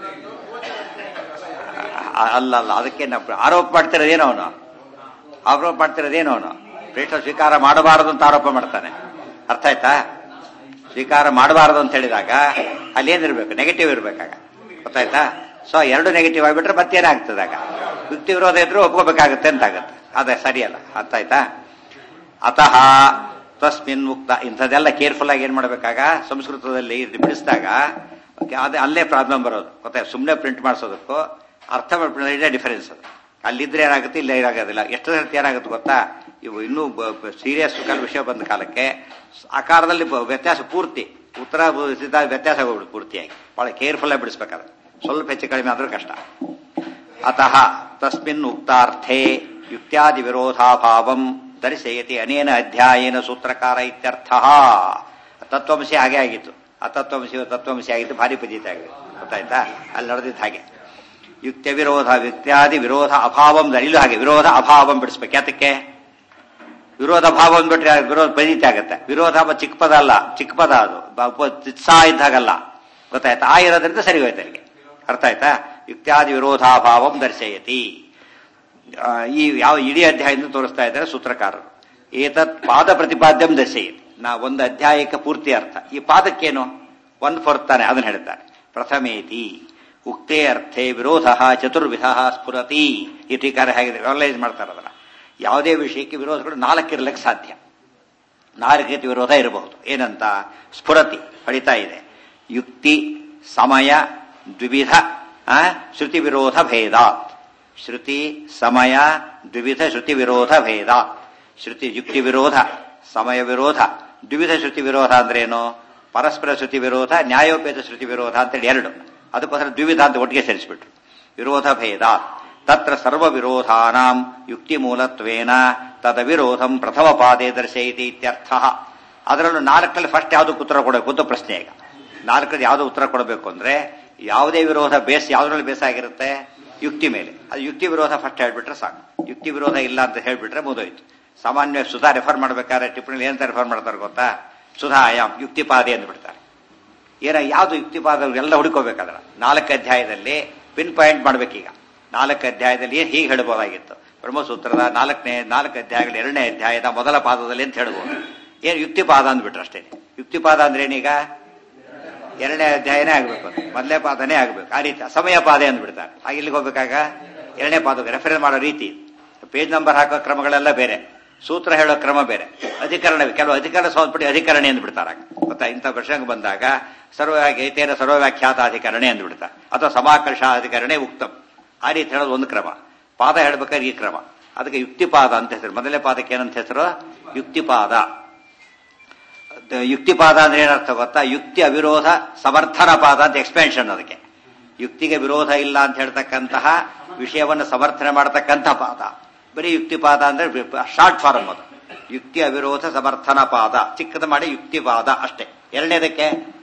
ಆ- ಅಲ್ಲ ಅಲ್ಲ ಅದಕ್ಕೆ ನಾವು ಆರೋಪ ಮಾಡ್ತಿರೋದೇನು ಅವನು ಆರೋಪ ಮಾಡ್ತಿರೋದೇನು ಅವನು ಪ್ರೇಕ್ಷ ಸ್ವೀಕಾರ ಮಾಡಬಾರದು ಅಂತ ಆರೋಪ ಮಾಡ್ತಾನೆ ಅರ್ಥ ಆಯ್ತಾ ಸ್ವೀಕಾರ ಮಾಡಬಾರದು ಅಂತ ಹೇಳಿದಾಗ ಅಲ್ಲಿ ಏನಿರ್ಬೇಕು ನೆಗೆಟಿವ್ ಇರ್ಬೇಕಾಗ ಗೊತ್ತಾಯ್ತಾ ಸೊ ಎರಡು ನೆಗೆಟಿವ್ ಆಗಿಬಿಟ್ರೆ ಮತ್ತೇನಾಗ್ತದೆ ಆಗ ಯುಕ್ತಿ ವಿರೋಧ ಇದ್ರೂ ಒಪ್ಕೋಬೇಕಾಗುತ್ತೆ ಅಂತ ಆಗುತ್ತೆ ಅದೇ ಸರಿಯಲ್ಲ ಅರ್ಥ ಆಯ್ತಾ ಅತಃ ತಸ್ಮಿನ್ ಮುಕ್ತ ಇಂಥದ್ದೆಲ್ಲ ಕೇರ್ಫುಲ್ ಆಗಿ ಏನ್ ಮಾಡ್ಬೇಕಾಗ ಸಂಸ್ಕೃತದಲ್ಲಿ ಇದು ಬಿಡಿಸಿದಾಗ ಅದೇ ಅಲ್ಲೇ ಪ್ರಾಬ್ಲಮ್ ಬರೋದು ಗೊತ್ತಾಯ್ತು ಸುಮ್ಮನೆ ಪ್ರಿಂಟ್ ಮಾಡಿಸೋದಕ್ಕೂ ಅರ್ಥ ಮಾಡ್ಕೊಳ್ಳೋದೇ ಡಿಫರೆನ್ಸ್ ಅದು ಅಲ್ಲಿದ್ರೆ ಏನಾಗುತ್ತೆ ಇಲ್ಲ ಏನಾಗೋದಿಲ್ಲ ಎಷ್ಟು ಸರ್ತಿ ಏನಾಗುತ್ತೆ ಗೊತ್ತಾ ಇವು ಇನ್ನೂ ಸೀರಿಯಸ್ ಕಾಲ ವಿಷಯ ಬಂದ ಕಾಲಕ್ಕೆ ಆಕಾರದಲ್ಲಿ ಬ- ವ್ಯತ್ಯಾಸ ಪೂರ್ತಿ ಉತ್ತರ ಸಿದ್ಧ ವ್ಯತ್ಯಾಸ ಹೋಗ್ಬಿಡುತ್ತೆ ಪೂರ್ತಿಯಾಗಿ ಬಹಳ ಕೇರ್ಫುಲ್ ಆಗಿ ಬಿಡಿಸ್ಬೇಕಾದ್ರೆ ಸ್ವಲ್ಪ ಹೆಚ್ಚು ಕಡಿಮೆ ಆದ್ರೂ ಕಷ್ಟ ಅತಃ ತಸ್ಮಿನ್ ಉಕ್ತಾರ್ಥೆ ಯುಕ್ತ್ಯಾದಿ ವಿರೋಧಾಭಾವಂ ದರ್ಶಯತಿ ಅನೇನ ಅಧ್ಯಾಯೇನ ಸೂತ್ರಕಾರ ಇತ್ಯರ್ಥ ತತ್ವಮಸಿ ಹಾಗೆ ಆಗಿತ್ತು ಅತತ್ವಮಸಿ ತತ್ವಮಸಿ ಆಗಿತ್ತು ಭಾರಿ ಪದ್ಧತಿ ಆಗಿದೆ ಗೊತ್ತಾಯ್ತಾ ಅಲ್ಲಿ ನಡೆದಿದ್ದು ಹಾಗೆ ಯುಕ್ತ ವಿರೋಧ ಯುಕ್ತ್ಯಾದಿ ವಿರೋಧ ಅಭಾವಂ ದ- ಇಲ್ಲೂ ಹಾಗೆ ವಿರೋಧ ಅಭಾವಂ ಬಿಡಿಸ್ಬೇಕು ಯಾತಕ್ಕೆ ವಿರೋಧ ಭಾವ ಅಂದ್ಬಿಟ್ರೆ ವಿರೋಧ ಪದ್ಧತಿ ಆಗುತ್ತೆ ವಿರೋಧ ಬ- ಚಿಕ್ಕ ಪದ ಅಲ್ಲ ಚಿಕ್ಕ ಪದ ಅದು ಬ- ಉಪ- ತಿತ್ಸಾ ಇದ್ದಾಗಲ್ಲ ಗೊತ್ತಾಯ್ತಾ ಆ ಇರೋದ್ರಿಂದ ಸರಿ ಹೋಯ್ತು ಅಲ್ಲಿಗೆ ಅರ್ಥ ಆಯ್ತಾ ಯುಕ್ತ್ಯಾದಿ ವಿರೋಧಾಭಾವಂ ದರ್ಶಯತಿ ಆ, ಈ ಯಾವ ಇಡೀ ಅಧ್ಯಾಯದಿಂದ ತೋರಿಸ್ತಾ ಇದ್ದಾರೆ ಸೂತ್ರಕಾರರು ಏತತ್ ಪಾದ ಪ್ರತಿಪಾದ್ಯಂ ದರ್ಶಯತಿ ನಾ ಒಂದು ಅಧ್ಯಾಯಕ್ಕೆ ಪೂರ್ತಿ ಅರ್ಥ ಈ ಪಾದಕ್ಕೇನು ಒನ್ ಫೋರ್ತ್ ತಾನೆ ಅದನ್ನ ಹೇಳ್ತಾರೆ ಪ್ರಥಮೇತಿ ಉಕ್ತೇ ಅರ್ಥೇ ವಿರೋಧ ಚತುರ್ವಿಧ ಸ್ಫುರತಿ ಈ ಟೀಕಾರ ಹೇಗಿದೆ ರಿಯಲೈಸ್ ಮಾಡ್ತಾರೆ ಅದನ್ನ ಯಾವುದೇ ವಿಷಯಕ್ಕೆ ವಿರೋಧಗಳು ನಾಲ್ಕಿರ್ಲಿಕ್ಕೆ ಸಾಧ್ಯ ನಾಲ್ಕು ರೀತಿ ವಿರೋಧ ಇರಬಹುದು ಏನಂತ ಸ್ಫುರತಿ ಹೊಳಿತಾ ಇದೆ ಯುಕ್ತಿ ಸಮಯ ದ್ವಿವಿಧ ಆ, ಶ್ರುತಿ ವಿರೋಧ ಭೇದಾತ್ ಶ್ರುತಿ ಸಮಯ ದ್ವಿವಿಧ ಶ್ರುತಿ ವಿರೋಧ ಭೇದಾತ್ ಶ್ರುತಿ ಯುಕ್ತಿ ವಿರೋಧ ಸಮಯ ವಿರೋಧ ದ್ವಿವಿಧ ಶ್ರುತಿ ವಿರೋಧ ಅಂದ್ರೇನು ಪರಸ್ಪರ ಶ್ರುತಿ ವಿರೋಧ ನ್ಯಾಯೋಪೇತ ಶ್ರುತಿ ವಿರೋಧ ಅಂತೇಳಿ ಎರಡು ಅದಕ್ಕೋಸ್ಕರ ದ್ವಿವಿಧ ಅಂತ ಒಟ್ಟಿಗೆ ಸೇರಿಸ್ಬಿಟ್ರು ವಿರೋಧ ಭೇದ ತತ್ರ ಸರ್ವ ವಿರೋಧಾನಾಂ ಯುಕ್ತಿ ಮೂಲತ್ವೇನ ತದ ವಿರೋಧಂ ಪ್ರಥಮ ಪಾದೇ ದರ್ಶಯತಿ ಇತ್ಯರ್ಥ ಅದರಲ್ಲೂ ನಾಲ್ಕರಲ್ಲಿ ಫಸ್ಟ್ ಯಾವ್ದಕ್ಕೆ ಉತ್ತರ ಕೊಡಬೇಕು ಅಂತ ಪ್ರಶ್ನೆ ಈಗ ನಾಲ್ಕರಲ್ಲಿ ಯಾವ್ದು ಉತ್ತರ ಕೊಡಬೇಕು ಅಂದ್ರೆ ಯಾವುದೇ ವಿರೋಧ ಬೇಸ್ ಯಾವ್ದ್ರಲ್ಲಿ ಬೇಸ್ ಆಗಿರುತ್ತೆ ಯುಕ್ತಿ ಮೇಲೆ ಅದು ಯುಕ್ತಿ ವಿರೋಧ ಫಸ್ಟ್ ಹೇಳ್ಬಿಟ್ರೆ ಸಾಕು ಯುಕ್ತಿ ವಿರೋಧ ಇಲ್ಲ ಅಂತ ಹೇಳ್ಬಿಟ್ರೆ ಮುಗಿದೋಯ್ತು ಸಾಮಾನ್ಯ ಸುಧಾ ರೆಫರ್ ಮಾಡ್ಬೇಕಾದ್ರೆ ಟಿಪ್ಪಣಿ ಏನಂತ ರೆಫರ್ ಮಾಡ್ತಾರೆ ಗೊತ್ತಾ ಸುಧಾ ಆಯಾಮ್ ಯುಕ್ತಿಪಾದೆ ಅಂದ್ಬಿಡ್ತಾರೆ ಏನ ಯಾವುದು ಯುಕ್ತಿಪಾದ ಎಲ್ಲ ಹುಡುಕೋಬೇಕಾದ್ರ ನಾಲ್ಕು ಅಧ್ಯಾಯದಲ್ಲಿ ಪಿನ್ ಪಾಯಿಂಟ್ ಮಾಡ್ಬೇಕೀಗ ನಾಲ್ಕು ಅಧ್ಯಾಯದಲ್ಲಿ ಏನ್ ಹೀಗೆ ಹೇಳ್ಬೋದಾಗಿತ್ತು ಬ್ರಹ್ಮಸೂತ್ರದ ನಾಲ್ಕನೇ ನಾಲ್ಕು ಅಧ್ಯಾಯಗಳ ಎರಡನೇ ಅಧ್ಯಾಯದ ಮೊದಲ ಪಾದದಲ್ಲಿ ಅಂತ ಹೇಳ್ಬೋದು ಏನು ಯುಕ್ತಿಪಾದ ಅಂದ್ಬಿಟ್ರೆ ಅಷ್ಟೇ ಯುಕ್ತಿಪಾದ ಅಂದ್ರೆ ಏನೀಗ ಎರಡನೇ ಅಧ್ಯಾಯನೇ ಆಗ್ಬೇಕು ಅದು ಮೊದಲನೇ ಪಾದನೇ ಆಗ್ಬೇಕು ಆ ರೀತಿ ಸಮಯ ಪಾದೆ ಅಂದ್ಬಿಡ್ತಾರೆ ಆಗ ಇಲ್ಲಿಗೆ ಹೋಗ್ಬೇಕಾಗ ಎರಡನೇ ಪಾದಕ್ಕೆ ರೆಫರೆನ್ಸ್ ಮಾಡೋ ರೀತಿ ಪೇಜ್ ನಂಬರ್ ಹಾಕೋ ಕ್ರಮಗಳೆಲ್ಲ ಬೇರೆ ಸೂತ್ರ ಹೇಳೋ ಕ್ರಮ ಬೇರೆ ಅಧಿಕರಣ ಕೆಲವು ಅಧಿಕರಣ ಸಂಬಂಧಪಟ್ಟ ಅಧಿಕರಣೆ ಅಂದ್ಬಿಡ್ತಾರೆ ಗೊತ್ತಾ ಇಂಥ ಪ್ರಸಂಗ ಬಂದಾಗ ಸರ್ವ ಏತೇನ ಸರ್ವವ್ಯಾಖ್ಯಾತ ಅಧಿಕರಣೆ ಅಂದ್ಬಿಡ್ತಾರೆ ಅಥವಾ ಸಮಾಕರ್ಷ ಅಧಿಕರಣೆ ಉಕ್ತಂ ಆ ರೀತಿ ಹೇಳೋದು ಒಂದು ಕ್ರಮ ಪಾದ ಹೇಳ್ಬೇಕಾದ್ರೆ ಈ ಕ್ರಮ ಅದಕ್ಕೆ ಯುಕ್ತಿಪಾದ ಅಂತ ಹೆಸರು ಮೊದಲನೇ ಪಾದಕ್ಕೆ ಏನಂತ ಹೆಸರು ಯುಕ್ತಿಪಾದ ದ- ಯುಕ್ತಿಪಾದ ಅಂದ್ರೆ ಏನರ್ಥ ಗೊತ್ತಾ ಯುಕ್ತಿ ಅವಿರೋಧ ಸಮರ್ಥನ ಪಾದ ಅಂತ ಎಕ್ಸ್ಪೆನ್ಷನ್ ಅದಕ್ಕೆ ಯುಕ್ತಿಗೆ ವಿರೋಧ ಇಲ್ಲ ಅಂತ ಹೇಳ್ತಕ್ಕಂತಹ ವಿಷಯವನ್ನು ಸಮರ್ಥನೆ ಮಾಡತಕ್ಕಂತಹ ಪಾದ ಬರೀ ಯುಕ್ತಿಪಾದ ಅಂದ್ರೆ ಶಾರ್ಟ್ ಫಾರಮ್ ಅದು ಯುಕ್ತಿ ಅವಿರೋಧ ಸಮರ್ಥನ ಪಾದ ಚಿಕ್ಕದ ಮಾಡಿ ಯುಕ್ತಿಪಾದ ಅಷ್ಟೇ ಎರಡನೇದಕ್ಕೆ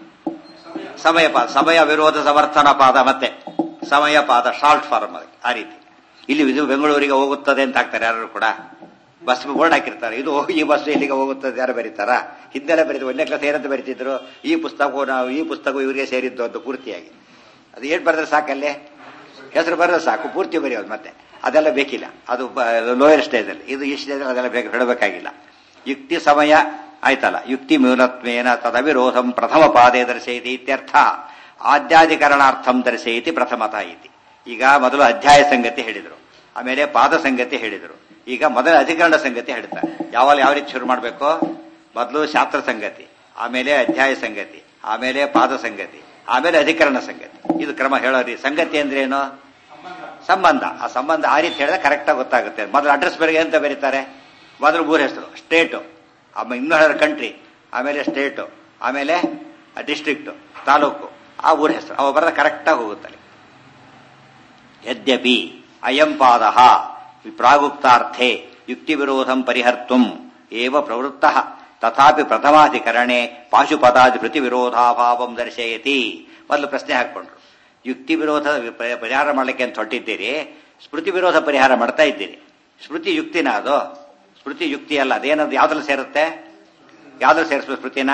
ಸಮಯ ಪಾದ ಸಮಯ ವಿರೋಧ ಸಮರ್ಥನ ಪಾದ ಮತ್ತೆ ಸಮಯ ಪಾದ ಶಾರ್ಟ್ ಫಾರಮ್ ಅದಕ್ಕೆ ಆ ರೀತಿ ಇಲ್ಲಿ ಇದು ಬೆಂಗಳೂರಿಗೆ ಹೋಗುತ್ತದೆ ಅಂತ ಹಾಕ್ತಾರೆ ಯಾರು ಕೂಡ ಬಸ್ ಬೋರ್ಡ್ ಹಾಕಿರ್ತಾರೆ ಇದು ಈ ಬಸ್ ಇಲ್ಲಿಗೆ ಹೋಗುತ್ತದೆ ಯಾರು ಬರೀತಾರ ಹಿಂದೆಲ್ಲ ಬರೀತಾರೆ ಒಂದನೇ ಕ್ಲಾಸ್ ಏನಂತ ಬರೀತಿದ್ರು ಈ ಪುಸ್ತಕವು ನಾವು ಈ ಪುಸ್ತಕವು ಇವರಿಗೆ ಸೇರಿದ್ದು ಅಂತ ಪೂರ್ತಿಯಾಗಿ ಅದು ಏಟ್ ಬರೆದ್ರೆ ಸಾಕಲ್ಲೇ ಹೆಸರು ಬರೆದ್ರೆ ಸಾಕು ಪೂರ್ತಿ ಬರೆಯೋದು ಮತ್ತೆ ಅದೆಲ್ಲ ಬೇಕಿಲ್ಲ ಅದು ಲೋಯರ್ ಸ್ಟೇಜ್ ಅಲ್ಲಿ ಇದು ಈ ಸ್ಟೇಜ್ ಅದೆಲ್ಲ ಬೇಕು ಹೇಳಬೇಕಾಗಿಲ್ಲ ಯುಕ್ತಿ ಸಮಯ ಆಯ್ತಲ್ಲ ಯುಕ್ತಿ ಮೂಲತ್ವೇನ ತದವಿರೋಧಂ ಪ್ರಥಮ ಪಾದೇ ದರ್ಶಯತಿ ಇತ್ಯರ್ಥ ಆದ್ಯಾಧಿಕರಣಾರ್ಥಂ ದರ್ಶಯತಿ ಪ್ರಥಮತ ಇತಿ ಈಗ ಮೊದಲು ಅಧ್ಯಾಯ ಸಂಗತಿ ಹೇಳಿದರು ಆಮೇಲೆ ಪಾದ ಸಂಗತಿ ಹೇಳಿದರು ಈಗ ಮೊದಲ ಅಧಿಕರಣ ಸಂಗತಿ ಹೇಳ್ತಾರೆ ಯಾವಾಗ ಯಾವ ರೀತಿ ಶುರು ಮಾಡಬೇಕು ಮೊದಲು ಶಾಸ್ತ್ರ ಸಂಗತಿ ಆಮೇಲೆ ಅಧ್ಯಾಯ ಸಂಗತಿ ಆಮೇಲೆ ಪಾದ ಸಂಗತಿ ಆಮೇಲೆ ಅಧಿಕರಣ ಸಂಗತಿ ಇದು ಕ್ರಮ ಹೇಳೋ ರೀತಿ ಸಂಗತಿ ಅಂದ್ರೆ ಏನು ಸಂಬಂಧ ಆ ಸಂಬಂಧ ಆ ರೀತಿ ಹೇಳಿದ್ರೆ ಕರೆಕ್ಟಾಗಿ ಗೊತ್ತಾಗುತ್ತೆ ಮೊದಲು ಅಡ್ರೆಸ್ ಬೇರೆ ಅಂತ ಬರೀತಾರೆ ಮೊದಲು ಊರ ಹೆಸರು ಸ್ಟೇಟು ಆಮೇಲೆ ಇನ್ನೂ ಹೇಳಿದ್ರೆ ಕಂಟ್ರಿ ಆಮೇಲೆ ಸ್ಟೇಟು ಆಮೇಲೆ ಡಿಸ್ಟ್ರಿಕ್ಟು ತಾಲೂಕು ಆ ಊರ ಹೆಸರು ಅವ ಬರೆದ ಕರೆಕ್ಟಾಗಿ ಹೋಗುತ್ತಲ್ಲಿ ಯದ್ಯಪಿ ಅಯಂ ಪಾದ ಪ್ರಾಗುಕ್ತಾರ್ಥೆ ಯುಕ್ತಿ ವಿರೋಧಂ ಪರಿಹರ್ತುಂ ಏವ ಪ್ರವೃತ್ತ ತಥಾಪಿ ಪ್ರಥಮಾಧಿಕರಣೆ ಪಾಶುಪದಾದಿ ಪ್ರತಿ ವಿರೋಧಾಭಾವಂ ದರ್ಶಯತಿ ಮೊದಲು ಪ್ರಶ್ನೆ ಹಾಕೊಂಡ್ರು ಯುಕ್ತಿ ವಿರೋಧ ಪ- ಪರಿಹಾರ ಮಾಡಲಿಕ್ಕೆ ಅಂತ ಹೊಟ್ಟಿದ್ದೀರಿ ಸ್ಮೃತಿ ವಿರೋಧ ಪರಿಹಾರ ಮಾಡ್ತಾ ಇದ್ದೀರಿ ಸ್ಮೃತಿ ಯುಕ್ತಿನ ಅದು ಸ್ಮೃತಿ ಯುಕ್ತಿ ಅಲ್ಲ ಅದೇನದು ಯಾವ್ದ್ರಲ್ಲಿ ಸೇರುತ್ತೆ ಯಾವ್ದ್ರಲ್ಲಿ ಸೇರಿಸ್ಬೇಕು ಸ್ಮೃತಿನ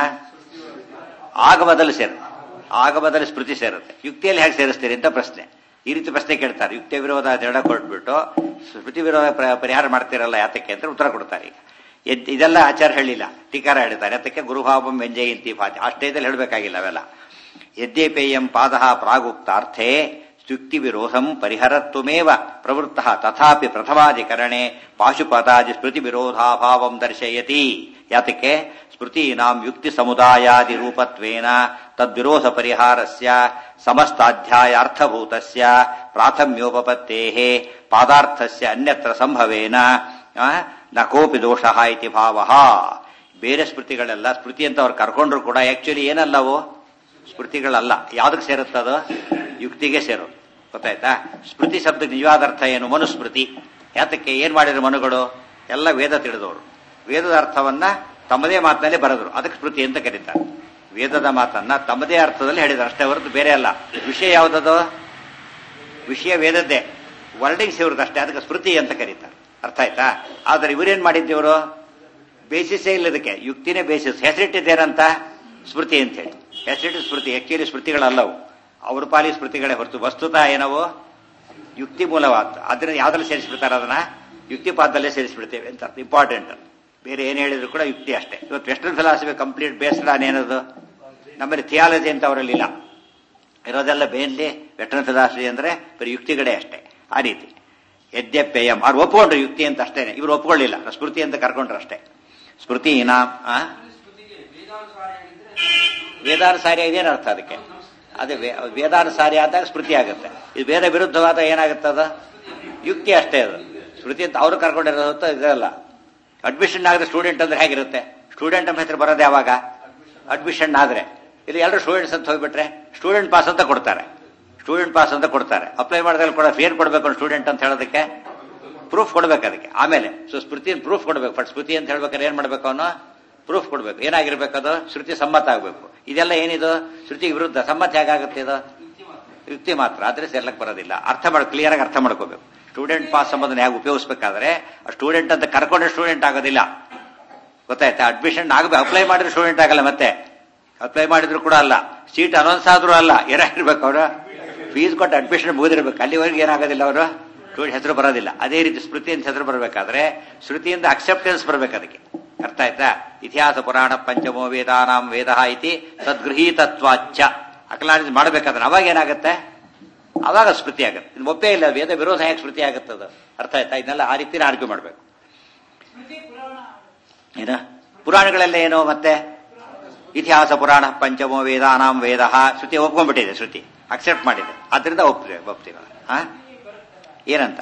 ಆಗಮದಲ್ಲಿ ಸೇರುತ್ತೆ ಆಗಮದಲ್ಲಿ ಸ್ಮೃತಿ ಸೇರುತ್ತೆ ಯುಕ್ತಿಯಲ್ಲಿ ಹೇಗೆ ಸೇರಿಸ್ತೀರಿ ಅಂತ ಪ್ರಶ್ನೆ ಈ ರೀತಿ ಪ್ರಶ್ನೆ ಕೇಳ್ತಾರೆ ಯುಕ್ತಿ ವಿರೋಧ ದೃಢ ಕೊಟ್ಬಿಟ್ಟು ಸ್ಮೃತಿ ವಿರೋಧ ಪ್ರ- ಪರಿಹಾರ ಮಾಡ್ತಿರಲ್ಲ ಯಾತಕ್ಕೆ ಅಂತ ಉತ್ತರ ಕೊಡ್ತಾರೆ ಈಗ ಎದ್- ಇದೆಲ್ಲ ಆಚಾರ ಹೇಳಿಲ್ಲ ಟೀಕಾರ ಹೇಳ್ತಾರೆ ಅದಕ್ಕೆ ಗುರುಭಾವಂ ವ್ಯಂಜಯಂತಿ ಫಾತಿ ಆ ಸ್ಟೇಜಲ್ಲಿ ಹೇಳಬೇಕಾಗಿಲ್ಲ ಅವೆಲ್ಲ ಯದ್ಯಪೇಯಂ ಪಾದ ಪ್ರಾಗುಕ್ತಾರ್ಥೇ ಯುಕ್ತಿ ವಿರೋಧಂ ಪರಿಹರತ್ವಮೇವ ಪ್ರವೃತ್ತ ತಥಾಪಿ ಪ್ರಥಮಾಧಿಕರಣೆ ಪಾಶುಪದಾದಿ ಸ್ಮೃತಿ ವಿರೋಧಾಭಾವಂ ದರ್ಶಯತಿ ಯಾತಕ್ಕೆ ಸ್ಮೃತೀನಾಂ ಯುಕ್ತಿ ಸಮುದಾಯಾದಿ ರೂಪತ್ವೇನ ತದ್ವಿರೋಧ ಪರಿಹಾರಸ್ಯ ಸಮಸ್ತಾಧ್ಯಾಯಾರ್ಥಭೂತಸ್ಯ ಪ್ರಾಥಮ್ಯೋಪಪತ್ತೇಃ ಪಾದಾರ್ಥಸ್ಯ ಅನ್ಯತ್ರ ಸಂಭವೇನ ಆ, ನ ಕೋಪಿ ದೋಷ ಇತಿ ಭಾವ ಬೇರೆ ಸ್ಮೃತಿಗಳೆಲ್ಲ ಸ್ಮೃತಿ ಅಂತ ಅವ್ರು ಕರ್ಕೊಂಡ್ರು ಕೂಡ ಆಕ್ಚುಲಿ ಏನಲ್ಲವು ಸ್ಮೃತಿಗಳಲ್ಲ ಯಾವ್ದಕ್ಕೆ ಸೇರುತ್ತದು ಯುಕ್ತಿಗೆ ಸೇರೋದು ಗೊತ್ತಾಯ್ತಾ ಸ್ಮೃತಿ ಶಬ್ದಕ್ಕೆ ನಿಜವಾದ ಅರ್ಥ ಏನು ಮನುಸ್ಮೃತಿ ಯಾತಕ್ಕೆ ಏನ್ ಮಾಡಿದ್ರು ಮನುಗಳು ಎಲ್ಲ ವೇದ ತಿಳಿದವರು ವೇದದ ಅರ್ಥವನ್ನ ತಮ್ಮದೇ ಮಾತಿನಲ್ಲಿ ಬರೆದ್ರು ಅದಕ್ಕೆ ಸ್ಮೃತಿ ಅಂತ ಕರೀತಾರೆ ವೇದದ ಮಾತನ್ನ ತಮ್ಮದೇ ಅರ್ಥದಲ್ಲಿ ಹೇಳಿದ್ರು ಅಷ್ಟೇ ಹೊರತು ಬೇರೆ ಅಲ್ಲ ವಿಷಯ ಯಾವುದದು ವಿಷಯ ವೇದದ್ದೇ ವರ್ಡಿಂಗ್ಸ್ ಇವ್ರದ್ದು ಅಷ್ಟೇ ಅದಕ್ಕೆ ಸ್ಮೃತಿ ಅಂತ ಕರೀತಾರೆ ಅರ್ಥ ಆಯ್ತಾ ಆದ್ರೆ ಇವರೇನ್ ಮಾಡಿದ್ದೇವರು ಬೇಸಿಸೇ ಇಲ್ಲ ಇದಕ್ಕೆ ಯುಕ್ತಿನೇ ಬೇಸಿಸ್ ಹೆಸರಿಟ್ಟಿದ್ದೇನಂತ ಸ್ಮೃತಿ ಅಂತ ಹೇಳಿ ಹೆಸರಿಟ್ಟು ಸ್ಮೃತಿ ಆಕ್ಚುಲಿ ಸ್ಮೃತಿಗಳಲ್ಲವು ಅವ್ರ ಪಾಲಿ ಸ್ಮೃತಿಗಳೇ ಹೊರತು ವಸ್ತುತಃ ಏನವು ಯುಕ್ತಿ ಮೂಲವಾದ ಅದನ್ನ ಯಾವ್ದ್ರಲ್ಲಿ ಸೇರಿಸ್ಬಿಡ್ತಾರೆ ಅದನ್ನ ಯುಕ್ತಿಪಾದದಲ್ಲೇ ಸೇರಿಸ್ಬಿಡ್ತೇವೆ ಅಂತ ಇಂಪಾರ್ಟೆಂಟ್ ಬೇರೆ ಏನು ಹೇಳಿದ್ರು ಕೂಡ ಯುಕ್ತಿ ಅಷ್ಟೇ ಇವತ್ತು western philosophy complete based on ಏನದು ನಮ್ಮಲ್ಲಿ ಥಿಯಾಲಜಿ ಅಂತ ಅವರಲ್ಲಿ ಇಲ್ಲ ಇರೋದೆಲ್ಲ ಬೇನ್ಲಿ ವೆಸ್ಟರ್ನ್ ಫಿಲಾಸಫಿ ಅಂದ್ರೆ ಬರೀ ಯುಕ್ತಿಗಳೇ ಅಷ್ಟೇ ಆ ರೀತಿ ಯದ್ಯಪ್ಯಯಂ ಅವ್ರು ಒಪ್ಕೊಂಡ್ರು ಯುಕ್ತಿ ಅಂತ ಅಷ್ಟೇನೆ ಇವ್ರು ಒಪ್ಕೊಳ್ಳಿಲ್ಲ ಸ್ಮೃತಿ ಅಂತ ಕರ್ಕೊಂಡ್ರು ಅಷ್ಟೇ ಸ್ಮೃತಿ ನಾ ಆ? ವೇದಾನುಸಾರಿ ಇದೇನು ಅರ್ಥ ಅದಕ್ಕೆ ಅದೇ ವೇ- ವೇದಾನುಸಾರಿ ಆದಾಗ ಸ್ಮೃತಿ ಆಗುತ್ತೆ ಇದು ವೇದ ವಿರುದ್ಧವಾದ ಏನಾಗುತ್ತದ ಯುಕ್ತಿ ಅಷ್ಟೇ ಅದು ಸ್ಮೃತಿ ಅಂತ ಅವರು ಕರ್ಕೊಂಡಿರೋದು ಹೊತ್ತು ಇದಲ್ಲ ಅಡ್ಮಿಷನ್ ಆಗದೆ ಸ್ಟೂಡೆಂಟ್ ಅಂದ್ರೆ ಹೇಗಿರುತ್ತೆ ಸ್ಟೂಡೆಂಟ್ ಅಂತ ಹೆಸರು ಬರೋದು ಯಾವಾಗ ಅಡ್ಮಿಷನ್ ಆದ್ರೆ ಇಲ್ಲಿ ಎಲ್ಲರೂ ಸ್ಟೂಡೆಂಟ್ಸ್ ಅಂತ ಹೋಗ್ಬಿಟ್ರೆ ಸ್ಟೂಡೆಂಟ್ ಪಾಸ್ ಅಂತ ಕೊಡ್ತಾರೆ ಸ್ಟೂಡೆಂಟ್ ಪಾಸ್ ಅಂತ ಕೊಡ್ತಾರೆ ಅಪ್ಲೈ ಮಾಡಿದಾಗ ಕೂಡ ಏನ್ ಕೊಡ್ಬೇಕು ಸ್ಟೂಡೆಂಟ್ ಅಂತ ಹೇಳೋದಕ್ಕೆ ಪ್ರೂಫ್ ಕೊಡ್ಬೇಕು ಅದಕ್ಕೆ ಆಮೇಲೆ ಸೊ ಸ್ಮೃತಿ ಪ್ರೂಫ್ ಕೊಡ್ಬೇಕು ಬಟ್ ಸ್ಮೃತಿ ಅಂತ ಹೇಳ್ಬೇಕಾದ್ರೆ ಏನ್ ಮಾಡ್ಬೇಕು ಅವನು ಪ್ರೂಫ್ ಕೊಡ್ಬೇಕು ಏನಾಗಿರ್ಬೇಕು ಅದು ಶ್ರುತಿ ಸಮ್ಮತ ಆಗ್ಬೇಕು ಇದೆಲ್ಲ ಏನಿದು ಶ್ರುತಿಗೆ ವಿರುದ್ಧ ಸಮ್ಮತ ಹೇಗಾಗುತ್ತೆ ಇದು ಯುಕ್ತಿ ಮಾತ್ರ ಆದ್ರೆ ಸೇರ್ಲಕ್ ಬರೋದಿಲ್ಲ ಅರ್ಥ ಮಾಡ್ ಕ್ಲಿಯರ್ ಆಗಿ ಅರ್ಥ ಮಾಡ್ಕೋಬೇಕು ಸ್ಟೂಡೆಂಟ್ ಪಾಸ್ ಸಂಬಂಧನ ಹೇಗೆ ಉಪಯೋಗಿಸ್ಬೇಕಾದ್ರೆ ಸ್ಟೂಡೆಂಟ್ ಅಂತ ಕರ್ಕೊಂಡ್ರೆ ಸ್ಟೂಡೆಂಟ್ ಆಗೋದಿಲ್ಲ ಗೊತ್ತಾಯ್ತಾ ಅಡ್ಮಿಷನ್ ಆಗಬೇಕು ಅಪ್ಲೈ ಮಾಡಿದ್ರೆ ಸ್ಟೂಡೆಂಟ್ ಆಗಲ್ಲ ಮತ್ತೆ ಅಪ್ಲೈ ಮಾಡಿದ್ರು ಕೂಡ ಅಲ್ಲ ಸೀಟ್ ಅನೌನ್ಸ್ ಆದ್ರೂ ಅಲ್ಲ ಏನಾಗಿರ್ಬೇಕು ಅವರು ಫೀಸ್ ಕೊಟ್ಟು ಅಡ್ಮಿಷನ್ ಮುಗಿದಿರ್ಬೇಕು ಅಲ್ಲಿವರೆಗೆ ಏನಾಗೋದಿಲ್ಲ ಅವರು ಸ್ಟೂಡೆಂಟ್ ಹೆಸರು ಬರೋದಿಲ್ಲ ಅದೇ ರೀತಿ ಸ್ಮೃತಿ ಅಂತ ಹೆಸರು ಬರಬೇಕಾದ್ರೆ ಶ್ರುತಿಯಿಂದ ಅಕ್ಸೆಪ್ಟೆನ್ಸ್ ಬರ್ಬೇಕು ಅದಕ್ಕೆ ಅರ್ಥ ಆಯ್ತಾ ಇತಿಹಾಸ ಪುರಾಣ ಪಂಚಮೋ ವೇದಾನಾಂ ವೇದ ಇತಿ ತದ್ಗೃಹೀತತ್ವಾಚ್ಚ ಅಕ್ಲಾನಿಸ್ ಮಾಡ್ಬೇಕಾದ್ರೆ ಅವಾಗ ಏನಾಗುತ್ತೆ ಅವಾಗ ಸ್ಮೃತಿ ಆಗುತ್ತೆ ಇದು ಒಪ್ಪೇ ಇಲ್ಲ ವೇದ ವಿರೋಧ ಹೇಗೆ ಸ್ಮೃತಿ ಆಗುತ್ತದ ಅರ್ಥ ಆಯ್ತಾ ಇದನ್ನೆಲ್ಲ ಆ ರೀತಿ ಆರ್ಗ್ಯೂ ಮಾಡಬೇಕು ಏನ ಪುರಾಣಗಳೆಲ್ಲ ಏನು ಮತ್ತೆ ಇತಿಹಾಸ ಪುರಾಣ ಪಂಚಮೋ ವೇದಾನಾಂ ವೇದ ಶ್ರುತಿ ಒಪ್ಕೊಂಡ್ಬಿಟ್ಟಿದೆ ಶ್ರುತಿ ಅಕ್ಸೆಪ್ಟ್ ಮಾಡಿದೆ ಅದರಿಂದ ಒಪ್ತೀವಿ ಒಪ್ತೀವಿ ಹಾ ಏನಂತ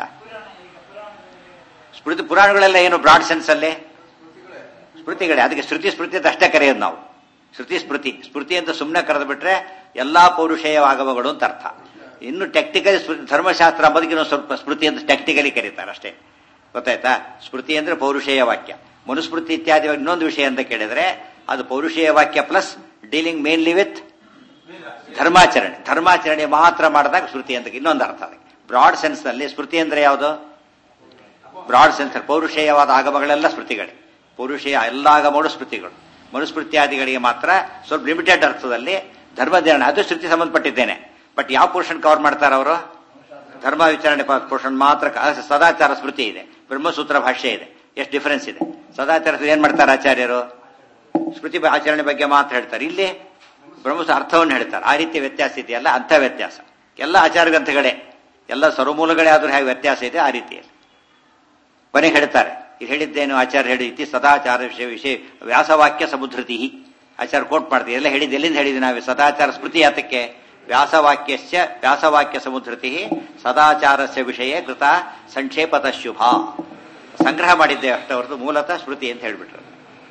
ಸ್ಮೃತಿ ಪುರಾಣಗಳೆಲ್ಲ ಏನು ಬ್ರಾಡ್ ಸೆನ್ಸ್ ಅಲ್ಲಿ ಸ್ಮೃತಿಗಳೇ ಅದಕ್ಕೆ ಶ್ರುತಿ ಸ್ಮೃತಿ ಅಂತ ಅಷ್ಟೇ ಕರೆಯೋದು ನಾವು ಶ್ರುತಿ ಸ್ಮೃತಿ ಸ್ಮೃತಿ ಅಂತ ಸುಮ್ಮನೆ ಕರೆದು ಬಿಟ್ರೆ ಎಲ್ಲಾ ಪೌರುಷೇಯ ಆಗಮಗಳು ಅಂತ ಅರ್ಥ ಇನ್ನು ಟೆಕ್ನಿಕಲಿ ಧರ್ಮಶಾಸ್ತ್ರ ಅಂಬೋದಕ್ಕೆ ಇನ್ನೊಂದು ಸ್ವಲ್ಪ ಸ್ಮೃತಿ ಅಂತ ಟೆಕ್ನಿಕಲಿ ಕರೀತಾರೆ ಅಷ್ಟೇ ಗೊತ್ತಾಯ್ತಾ ಸ್ಮೃತಿ ಅಂದ್ರೆ ಪೌರುಷೇಯ ವಾಕ್ಯ ಮನುಸ್ಮೃತಿ ಇತ್ಯಾದಿ ಇನ್ನೊಂದು ವಿಷಯ ಅಂತ ಕೇಳಿದ್ರೆ ಅದು ಪೌರುಷೇಯ ವಾಕ್ಯ ಪ್ಲಸ್ ಡೀಲಿಂಗ್ ಮೇನ್ಲಿ ವಿತ್ ಧರ್ಮಾಚರಣೆ ಧರ್ಮಾಚರಣೆ ಮಾತ್ರ ಮಾಡಿದಾಗ ಸ್ಮೃತಿ ಅಂತ ಇನ್ನೊಂದು ಅರ್ಥ ಅದಕ್ಕೆ ಬ್ರಾಡ್ ಸೆನ್ಸ್ ನಲ್ಲಿ ಸ್ಮೃತಿ ಅಂದ್ರೆ ಯಾವುದು ಬ್ರಾಡ್ ಸೆನ್ಸ್ ಪೌರುಷೇಯವಾದ ಆಗಮಗಳೆಲ್ಲ ಸ್ಮೃತಿಗಳೇ ಪೌರುಷೇಯ ಎಲ್ಲ ಆಗಮಗಳು ಸ್ಮೃತಿಗಳು ಮನುಸ್ಮೃತ್ಯಾದಿಗಳಿಗೆ ಮಾತ್ರ ಸ್ವಲ್ಪ ಲಿಮಿಟೆಡ್ ಅರ್ಥದಲ್ಲಿ ಧರ್ಮಧಾರಣ ಅದು ಶ್ರುತಿ ಸಂಬಂಧಪಟ್ಟಿದ್ದೇನೆ ಬಟ್ ಯಾವ ಪೋರ್ಷನ್ ಕವರ್ ಮಾಡ್ತಾರೆ ಅವರು ಧರ್ಮ ವಿಚಾರಣೆ ಪೋರ್ಷನ್ ಮಾತ್ರ ಕ- ಅದು ಸದಾಚಾರ ಸ್ಮೃತಿ ಇದೆ ಬ್ರಹ್ಮಸೂತ್ರ ಭಾಷೆ ಇದೆ ಎಷ್ಟು ಡಿಫರೆನ್ಸ್ ಇದೆ ಸದಾಚಾರ ಏನ್ ಮಾಡ್ತಾರೆ ಆಚಾರ್ಯರು ಸ್ಮೃತಿ ಬ- ಆಚರಣೆ ಬಗ್ಗೆ ಮಾತ್ರ ಹೇಳ್ತಾರೆ ಇಲ್ಲಿ ಬ್ರಹ್ಮಸೂತ್ರ ಅರ್ಥವನ್ನು ಹೇಳ್ತಾರೆ ಆ ರೀತಿ ವ್ಯತ್ಯಾಸ ಇದೆಯಲ್ಲ ಅಂಥ ವ್ಯತ್ಯಾಸ ಎಲ್ಲ ಆಚಾರ ಗ್ರಂಥಗಳೇ ಎಲ್ಲ ಸರ್ವಮೂಲಗಳೇ ಆದ್ರೂ ಹೇಗೆ ವ್ಯತ್ಯಾಸ ಇದೆ ಆ ರೀತಿಯಲ್ಲಿ ಕೊನೆಗೆ ಹೇಳ್ತಾರೆ ಇದು ಹೇಳಿದ್ದೇನು ಆಚಾರ್ಯ ಹೇಳಿ ಇತಿ ಸದಾಚಾರ ವಿಷಯ ವಿಷಯ ವ್ಯಾಸವಾಕ್ಯ ಸಮುದ್ರತಿ ಆಚಾರ್ಯ ಕೋಟ್ ಮಾಡ್ತೀವಿ ಎಲ್ಲ ಹೇಳಿದ್ದು ಎಲ್ಲಿಂದ ಹೇಳಿದ್ವಿ ನಾವು ಸದಾಚಾರ ಸ್ಮೃತಿ ಯಾತಕ್ಕೆ ವ್ಯಾಸವಾಕ್ಯಸ್ಯ ವ್ಯಾಸವಾಕ್ಯ ಸಮುದ್ರತಿ ಸದಾಚಾರಸ್ಯ ವಿಷಯ ಕೃತ ಸಂಕ್ಷೇಪದ ಶುಭ ಸಂಗ್ರಹ ಮಾಡಿದ್ದೆ ಅಷ್ಟೇ ಹೊರತು ಮೂಲತಃ ಸ್ಮೃತಿ ಅಂತ ಹೇಳ್ಬಿಟ್ರು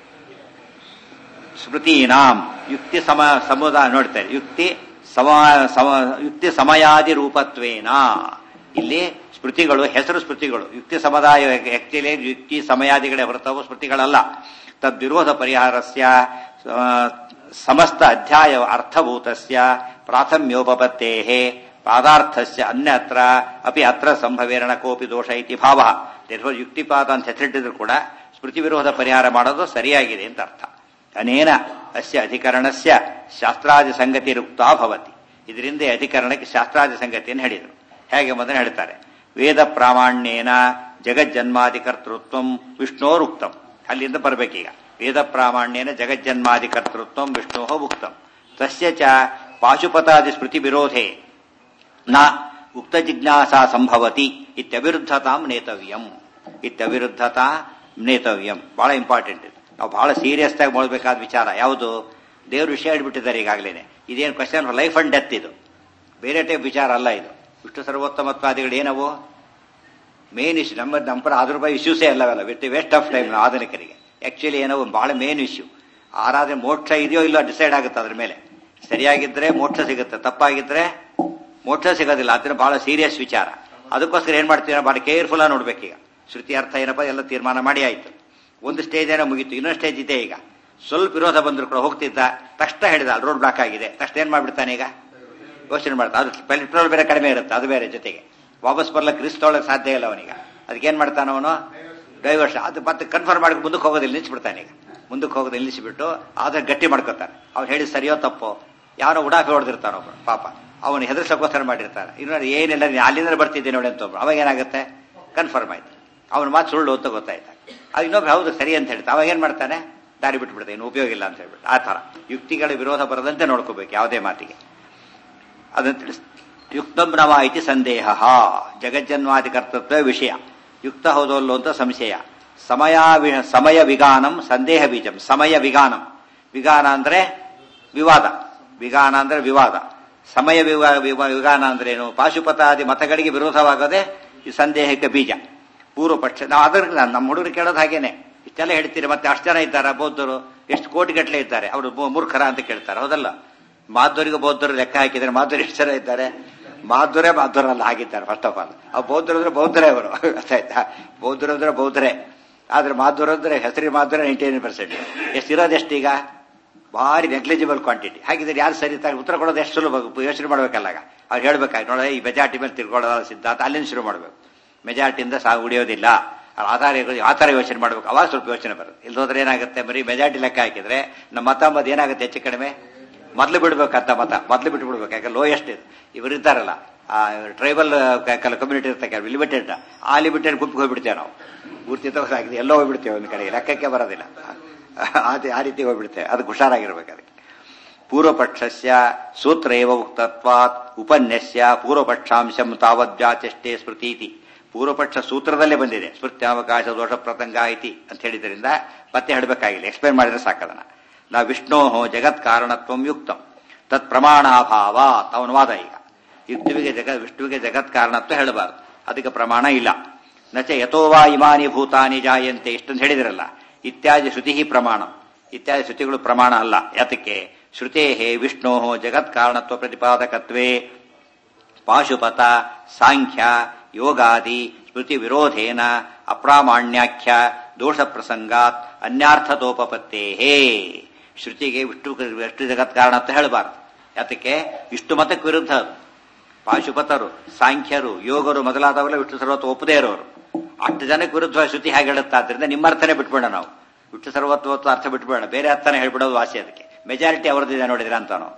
ಸ್ಮೃತೀನಾಂ ಯುಕ್ತಿ ಸಮ ಸಮುದಾಯ ನೋಡ್ತಾರೆ ಯುಕ್ತಿ ಸಮ ಸಮ ಯುಕ್ತಿ ಸಮಯಾದಿ ರೂಪತ್ವೇನ ಇಲ್ಲಿ ಸ್ಮೃತಿಗಳು ಹೆಸರು ಸ್ಮೃತಿಗಳು ಯುಕ್ತಿ ಸಮುದಾಯ ಆಕ್ಚುಲಿ ಯುಕ್ತಿ ಸಮಯಾದಿಗಳೇ ಹೊರತವು ಸ್ಮೃತಿಗಳಲ್ಲ ತದ್ವಿರೋಧ ಪರಿಹಾರಸ್ಯ ಆ, ಸಮಸ್ತ ಅಧ್ಯಾಯ ಅರ್ಥಭೂತಸ್ಯ ಪ್ರಾಥಮ್ಯೋಪತ್ತೇ ಪಾದಾರ್ಥಸ್ಯ ಅನ್ಯತ್ರ ಅಪಿ ಅತ್ರ ಸಂಭವೇರಣ ಕೋಪಿ ದೋಷ ಇತಿ ಭಾವ ಯುಕ್ತಿಪಾದ ಅಂತ ಹೆಸರಿಟ್ಟಿದ್ರು ಕೂಡ ಸ್ಮೃತಿ ವಿರೋಧ ಪರಿಹಾರ ಮಾಡೋದು ಸರಿಯಾಗಿದೆ ಅಂತ ಅರ್ಥ ಅನೇನ ಅಸ್ಯ ಅಧಿಕರಣಸ್ಯ ಶಾಸ್ತ್ರಾದಿ ಸಂಗತಿ ರುಕ್ತಾ ಭವತಿ ಇದರಿಂದ ಈ ಅಧಿಕರಣಕ್ಕೆ ಶಾಸ್ತ್ರಾದಿ ಸಂಗತಿಯನ್ನು ಹೇಳಿದರು ಹೇಗೆ ಮೊದಲು ಹೇಳ್ತಾರೆ ವೇದ ಪ್ರಾಮಾಣ್ಯೇನ ಜಗಜ್ಜನ್ಮಾದಿ ಕರ್ತೃತ್ವ ವಿಷ್ಣೋರುಕ್ತಂ ಅಲ್ಲಿಂದ ಬರ್ಬೇಕೀಗ ವೇದ ಪ್ರಾಮಾಣ್ಯೇನ ಜಗಜ್ಜನ್ಮಾದಿ ಕರ್ತೃತ್ವ ವಿಷ್ಣೋ ಉಕ್ತಂ ತಸ್ಯ ಚ ಪಾಶುಪತಾದಿ ಸ್ಮೃತಿ ವಿರೋಧೆ ನ ಉಕ್ತ ಜಿಜ್ಞಾಸಾ ಸಂಭವತಿ ಇತ್ಯವಿರುದ್ಧತಾಂ ನೇತವ್ಯಂ ಇತ್ಯವಿರುದ್ಧತಾ ನೇತವ್ಯಂ ಬಹಳ ಇಂಪಾರ್ಟೆಂಟ್ ಇದು ನಾವು ಬಹಳ ಸೀರಿಯಸ್ ಆಗಿ ಮಾಡಬೇಕಾದ ವಿಚಾರ ಯಾವುದು ದೇವ್ರ ವಿಷಯ ಹೇಳ್ಬಿಟ್ಟಿದ್ದಾರೆ ಈಗಾಗಲೇ ಇದೇನು ಕ್ವಶನ್ ಲೈಫ್ ಅಂಡ್ ಡೆತ್ ಇದು ಬೇರೆ ಟೈಪ್ ವಿಚಾರ ಅಲ್ಲ ಇದು ವಿಷ್ಣು ಸರ್ವೋತ್ತಮತ್ವಾದಿಗಳು ಏನವು ಮೇನ್ ಇಶ್ಯೂ ನಮ್ಮ ನಂಬರ್ ಅದ್ರ ಬಗ್ಗೆ ಇಶ್ಯೂಸೇ ಅಲ್ಲವಲ್ಲ ವಿತ್ ವೇಸ್ಟ್ ಆಫ್ ಟೈಮ್ ಆಧುನಿಕರಿಗೆ ಆಕ್ಚುಲಿ ಏನೋ ಒಂದು ಬಹಳ ಮೇನ್ ಇಶ್ಯೂ ಆರಾಧನೆ ಮೋಕ್ಷ ಇದೆಯೋ ಇಲ್ಲೋ ಡಿಸೈಡ್ ಆಗುತ್ತೆ ಅದ್ರ ಮೇಲೆ ಸರಿಯಾಗಿದ್ರೆ ಮೋಕ್ಷ ಸಿಗುತ್ತೆ ತಪ್ಪಾಗಿದ್ರೆ ಮೋಕ್ಷ ಸಿಗೋದಿಲ್ಲ ಅದನ್ನ ಬಹಳ ಸೀರಿಯಸ್ ವಿಚಾರ ಅದಕ್ಕೋಸ್ಕರ ಏನ್ ಮಾಡ್ತೀವಿ ಬಹಳ ಕೇರ್ಫುಲ್ ಆಗಿ ನೋಡ್ಬೇಕೀಗ ಶ್ರುತಿ ಅರ್ಥ ಏನಪ್ಪ ಎಲ್ಲ ತೀರ್ಮಾನ ಮಾಡಿ ಆಯ್ತು ಒಂದು ಸ್ಟೇಜ್ ಏನೋ ಮುಗೀತು ಇನ್ನೊಂದು ಸ್ಟೇಜ್ ಇದೆ ಈಗ ಸ್ವಲ್ಪ ವಿರೋಧ ಬಂದ್ರು ಕೂಡ ಹೋಗ್ತಿದ್ದ ತಕ್ಷಣ ಹೇಳಿದ ರೋಡ್ ಬ್ಲಾಕ್ ಆಗಿದೆ ತಕ್ಷಣ ಏನ್ ಮಾಡ್ಬಿಡ್ತಾನೆ ಈಗ ಯೋಚನೆ ಮಾಡ್ತಾ ಅದು ಪೆಟ್ರೋಲ್ ಬೇರೆ ಕಡಿಮೆ ಇರುತ್ತೆ ಅದು ಬೇರೆ ಜೊತೆಗೆ ವಾಪಸ್ ಬರ್ಲಕ್ಕೆ ರಿಸ್ಕ್ ತೊಗೊಳಕ್ ಸಾಧ್ಯ ಇಲ್ಲ ಅವನಿಗೆ ಅದಕ್ಕೆ ಏನ್ ಮಾಡ್ತಾನ ಅವನು ಡೈವರ್ಸ್ ಅದು ಮತ್ತೆ ಕನ್ಫರ್ಮ್ ಮಾಡಿ ಮುಂದಕ್ಕೆ ಹೋಗೋದಿಲ್ಲ ನಿಲ್ಸ್ಬಿಡ್ತಾನೆ ಈಗ ಮುಂದಕ್ಕೆ ಹೋಗೋದು ನಿಲ್ಲಿಸಿಬಿಟ್ಟು ಆದ್ರೆ ಗಟ್ಟಿ ಮಾಡ್ಕೋತಾರೆ ಅವ್ನು ಹೇಳಿ ಸರಿಯೋ ತಪ್ಪೋ ಯಾರೋ ಉಡಾಫೆ ಹೊಡೆದಿರ್ತಾನೆ ಒಬ್ಬರು ಪಾಪ ಅವನು ಹೆದರ್ಸಕ್ಕೋಸ್ಕರ ಮಾಡಿರ್ತಾರೆ ಇನ್ನೊಂದು ಏನಿಲ್ಲ ನೀನು ಅಲ್ಲಿಂದ ಬರ್ತಿದ್ದೀನಿ ನೋಡಿ ಅಂತ ಒಬ್ರು ಅವಾಗ ಏನಾಗುತ್ತೆ ಕನ್ಫರ್ಮ್ ಆಯ್ತು ಅವನ ಮಾತು ಸುಳ್ಳು ಅಂತ ಗೊತ್ತಾಯ್ತು ಅದು ಇನ್ನೊಬ್ರು ಹೌದು ಸರಿ ಅಂತ ಹೇಳ್ತಾ ಅವಾಗ ಏನ್ ಮಾಡ್ತಾನೆ ದಾರಿ ಬಿಟ್ಬಿಡ್ತಾನೆ ಇನ್ನು ಉಪಯೋಗ ಇಲ್ಲ ಅಂತ ಹೇಳ್ಬಿಟ್ಟು ಆ ಥರ ಯುಕ್ತಿಗಳ ವಿರೋಧ ಬರದಂತೆ ನೋಡ್ಕೋಬೇಕು ಯಾವುದೇ ಮಾತಿಗೆ ಅದನ್ನು ತಿಳಿಸ್ ಯುಕ್ತಂ ನವ ಇತಿ ಸಂದೇಹ ಜಗಜ್ಜನ್ವಾದಿ ಕರ್ತೃತ್ವ ವಿಷಯ ಯುಕ್ತ ಹೌದಲ್ಲೋ ಅಂತ ಸಂಶಯ ಸಮಯ ವಿ- ಸಮಯ ವಿಗಾನಂ ಸಂದೇಹ ಬೀಜಂ ಸಮಯ ವಿಗಾನಂ ವಿಗಾನ ಅಂದ್ರೆ ವಿವಾದ ವಿಗಾನ ಅಂದ್ರೆ ವಿವಾದ ಸಮಯ ವಿವಾ ವಿವಾ- ವಿಗಾನ ಅಂದ್ರೆ ಏನು ಪಾಶುಪತಾದಿ ಮತಗಳಿಗೆ ವಿರೋಧವಾಗದೆ ಈ ಸಂದೇಹಕ್ಕೆ ಬೀಜ ಪೂರ್ವ ಪಕ್ಷ ನಾವು ಅದ್ರ ನಮ್ಮ ಹುಡುಗರು ಕೇಳೋದು ಹಾಗೇನೆ ಇಷ್ಟೆಲ್ಲ ಹೇಳ್ತೀರಿ ಮತ್ತೆ ಅಷ್ಟು ಜನ ಇದ್ದಾರೆ ಬೌದ್ಧರು ಎಷ್ಟು ಕೋಟಿಗಟ್ಟಲೆ ಇದ್ದಾರೆ ಅವರು ಮೂ- ಮೂರ್ಖರ ಅಂತ ಕೇಳ್ತಾರೆ ಹೌದಲ್ಲ ಮಾಧುರಿಗೆ ಬೌದ್ಧರು ಲೆಕ್ಕ ಹಾಕಿದ್ರೆ ಮಾಧುರಿ ಎಷ್ಟು ಜನ ಇದ್ದಾರೆ ಮಾಧುರೇ ಮಾಧುರಲ್ಲ ಆಗಿದ್ದಾರೆ ಫಸ್ಟ್ ಆಫ್ ಆಲ್ ಆ ಬೌದ್ಧರು ಅಂದ್ರೆ ಬೌದ್ಧರೇ ಅವರು ಗೊತ್ತಾಯ್ತಾ ಬೌದ್ಧರು ಅಂದ್ರೆ ಬೌದ್ಧರೇ ಆದ್ರೆ ಮಾಧುರ ಅಂದ್ರೆ ಹೆಸರಿ ಮಾಧುರ ನೈಂಟಿ ನೈನ್ ಪರ್ಸೆಂಟ್ ಎಷ್ಟು ಇರೋದು ಎಷ್ಟೀಗ ಭಾರಿ ನೆಗ್ಲಿಜಿಬಲ್ ಕ್ವಾಂಟಿಟಿ ಹಾಗಿದ್ರೆ ಯಾರು ಸರಿ ತ- ಉತ್ತರ ಕೊಡೋದು ಎಷ್ಟು ಸುಲಭ ಯೋಚನೆ ಮಾಡ್ಬೇಕಲ್ಲ ಆಗ ಅವ್ರು ಹೇಳ್ಬೇಕಾಗಿ ನೋಡ ಈ ಮೆಜಾರಿಟಿ ಮೇಲೆ ತಿಳ್ಕೊಳ್ಳೋದ ಸಿದ್ಧಾಂತ ಅಲ್ಲಿಂದ ಶುರು ಮಾಡಬೇಕು ಮೆಜಾರಿಟಿಯಿಂದ ಸಹ ಉಳಿಯೋದಿಲ್ಲ ಅವ್ರ ಆಧಾರ ಆಧಾರ ಯೋಚನೆ ಮಾಡ್ಬೇಕು ಅವಾಗ ಸ್ವಲ್ಪ ಯೋಚನೆ ಬರುತ್ತೆ ಇಲ್ದೋದ್ರೆ ಏನಾಗುತ್ತೆ ಬರೀ ಮೆಜಾರಿಟಿ ಲೆಕ್ಕ ಹಾಕಿದ್ರೆ ನಮ್ಮ ಮತ ಅಂಬದು ಏನಾಗುತ್ತೆ ಹೆಚ್ಚು ಕಡಿಮೆ ಮೊದಲು ಬಿಡ್ಬೇಕಂತ ಮತ ಮೊದಲು ಬಿಟ್ಟು ಬಿಡ್ಬೇಕು ಯಾಕೆ ಲೋಯೆಸ್ಟ್ ಇದು ಇವರು ಇದ್ದಾರಲ್ಲ ಟ್ರೈಬಲ್ ಕಮ್ಯುನಿಟಿ ಇರ್ತಕ್ಕ ಲಿಮಿಟೆಡ್ ಆ ಲಿಮಿಟೆಡ್ ಗುಂಪಿಗೆ ಹೋಗ್ಬಿಡ್ತೇವೆ ನಾವು ಪೂರ್ತಿ ತಗೋದಾಗಿದೆ ಎಲ್ಲೋ ಹೋಗ್ಬಿಡ್ತೇವೆ ಒಂದು ಕಡೆಗೆ ಲೆಕ್ಕಕ್ಕೆ ಬರೋದಿಲ್ಲ ಆ- ಆ ರೀತಿ ಹೋಗ್ಬಿಡ್ತೇವೆ ಅದಕ್ಕೆ ಹುಷಾರಾಗಿರ್ಬೇಕು ಅದಕ್ಕೆ ಪೂರ್ವಪಕ್ಷಸ್ಯ ಸೂತ್ರ ಏವ ಉಕ್ತತ್ವಾತ್ ಉಪನ್ಯಸ್ಯ ಪೂರ್ವಪಕ್ಷಾಂಶಂ ತಾವದ್ವ್ಯಾಚಷ್ಟೇ ಸ್ಮೃತೀತಿ ಪೂರ್ವಪಕ್ಷ ಸೂತ್ರದಲ್ಲೇ ಬಂದಿದೆ ಸ್ಮೃತ್ಯಾವಕಾಶ ದೋಷ ಪ್ರತಂಗ ಐತಿ ಅಂತ ಹೇಳಿದ್ರಿಂದ ಮತ್ತೆ ಹೇಳಬೇಕಾಗಿಲ್ಲ ಎಕ್ಸ್ಪ್ಲೇನ್ ಮಾಡಿದ್ರೆ ಸಾಕದನ್ನ ನಾ ವಿಷ್ಣೋ ಜಗತ್ ಕಾರಣತ್ವಂ ಯುಕ್ತಂ ತತ್ ಪ್ರಮಾಣಾಭಾವ ಅವನ ವಾದ ಈಗ ಯುಕ್ತಿವಿಗೆ ಜಗ ವಿಷ್ಣುವಿಗೆ ಜಗತ್ ಕಾರಣತ್ವ ಹೇಳಬಾರದು ಅದಕ್ಕೆ ಪ್ರಮಾಣ ಇಲ್ಲ ನಚ ಯಥೋವಾ ಇಮಾನಿ ಭೂತಾನಿ ಜಾಯಂತೆ ಇಷ್ಟೊಂದು ಹೇಳಿದಿರಲ್ಲ ಇತ್ಯಾದಿ ಶ್ರುತಿ ಪ್ರಮಾಣ ಇತ್ಯಾದಿ ಶ್ರುತಿಗಳು ಪ್ರಮಾಣ ಅಲ್ಲ ಯಾತಕ್ಕೆ ಶ್ರುತೇ ವಿಷ್ಣೋ ಜಗತ್ ಕಾರಣತ್ವ ಪ್ರತಿಪಾದಕತ್ವೇ ಪಾಶುಪತ ಸಾಂಖ್ಯ ಯೋಗಾದಿ ಸ್ಮೃತಿ ವಿರೋಧೇನ ಅಪ್ರಾಮಾಣ್ಯಾಖ್ಯ ದೋಷ ಪ್ರಸಂಗಾತ್ ಅನ್ಯಾರ್ಥತೋಪತ್ತೇ ಶ್ರುತಿಗೆ ವಿಷ್ಣು ವಿಷ್ಣು ಜಗತ್ ಕಾರಣ ಅಂತ ಹೇಳಬಾರ್ದು ಯಾತಕ್ಕೆ ಇಷ್ಟು ಮತಕ್ಕೆ ವಿರುದ್ಧ ಅದು ಪಾಶುಪತರು ಸಾಂಖ್ಯರು ಯೋಗರು ಮೊದಲಾದವೆಲ್ಲ ವಿಷ್ಣು ಸರ್ವತ್ವ ಒಪ್ಪದೇ ಇರೋರು ಅಷ್ಟು ಜನಕ್ಕೆ ವಿರುದ್ಧ ಶ್ರುತಿ ಹೇಗೆ ಹೇಳುತ್ತಾ ಆದ್ರಿಂದ ನಿಮ್ಮ ಅರ್ಥನೇ ಬಿಟ್ಬೇಡ ನಾವು ವಿಷ್ಣು ಸರ್ವತ್ವತ್ವ ಅರ್ಥ ಬಿಟ್ಬೇಡ ಬೇರೆ ಅರ್ಥನೇ ಹೇಳ್ಬಿಡೋದು ವಾಸಿ ಅದಕ್ಕೆ ಮೆಜಾರಿಟಿ ಅವರದಿದೆ ನೋಡಿದ್ರೆ ಅಂತ ನಾವು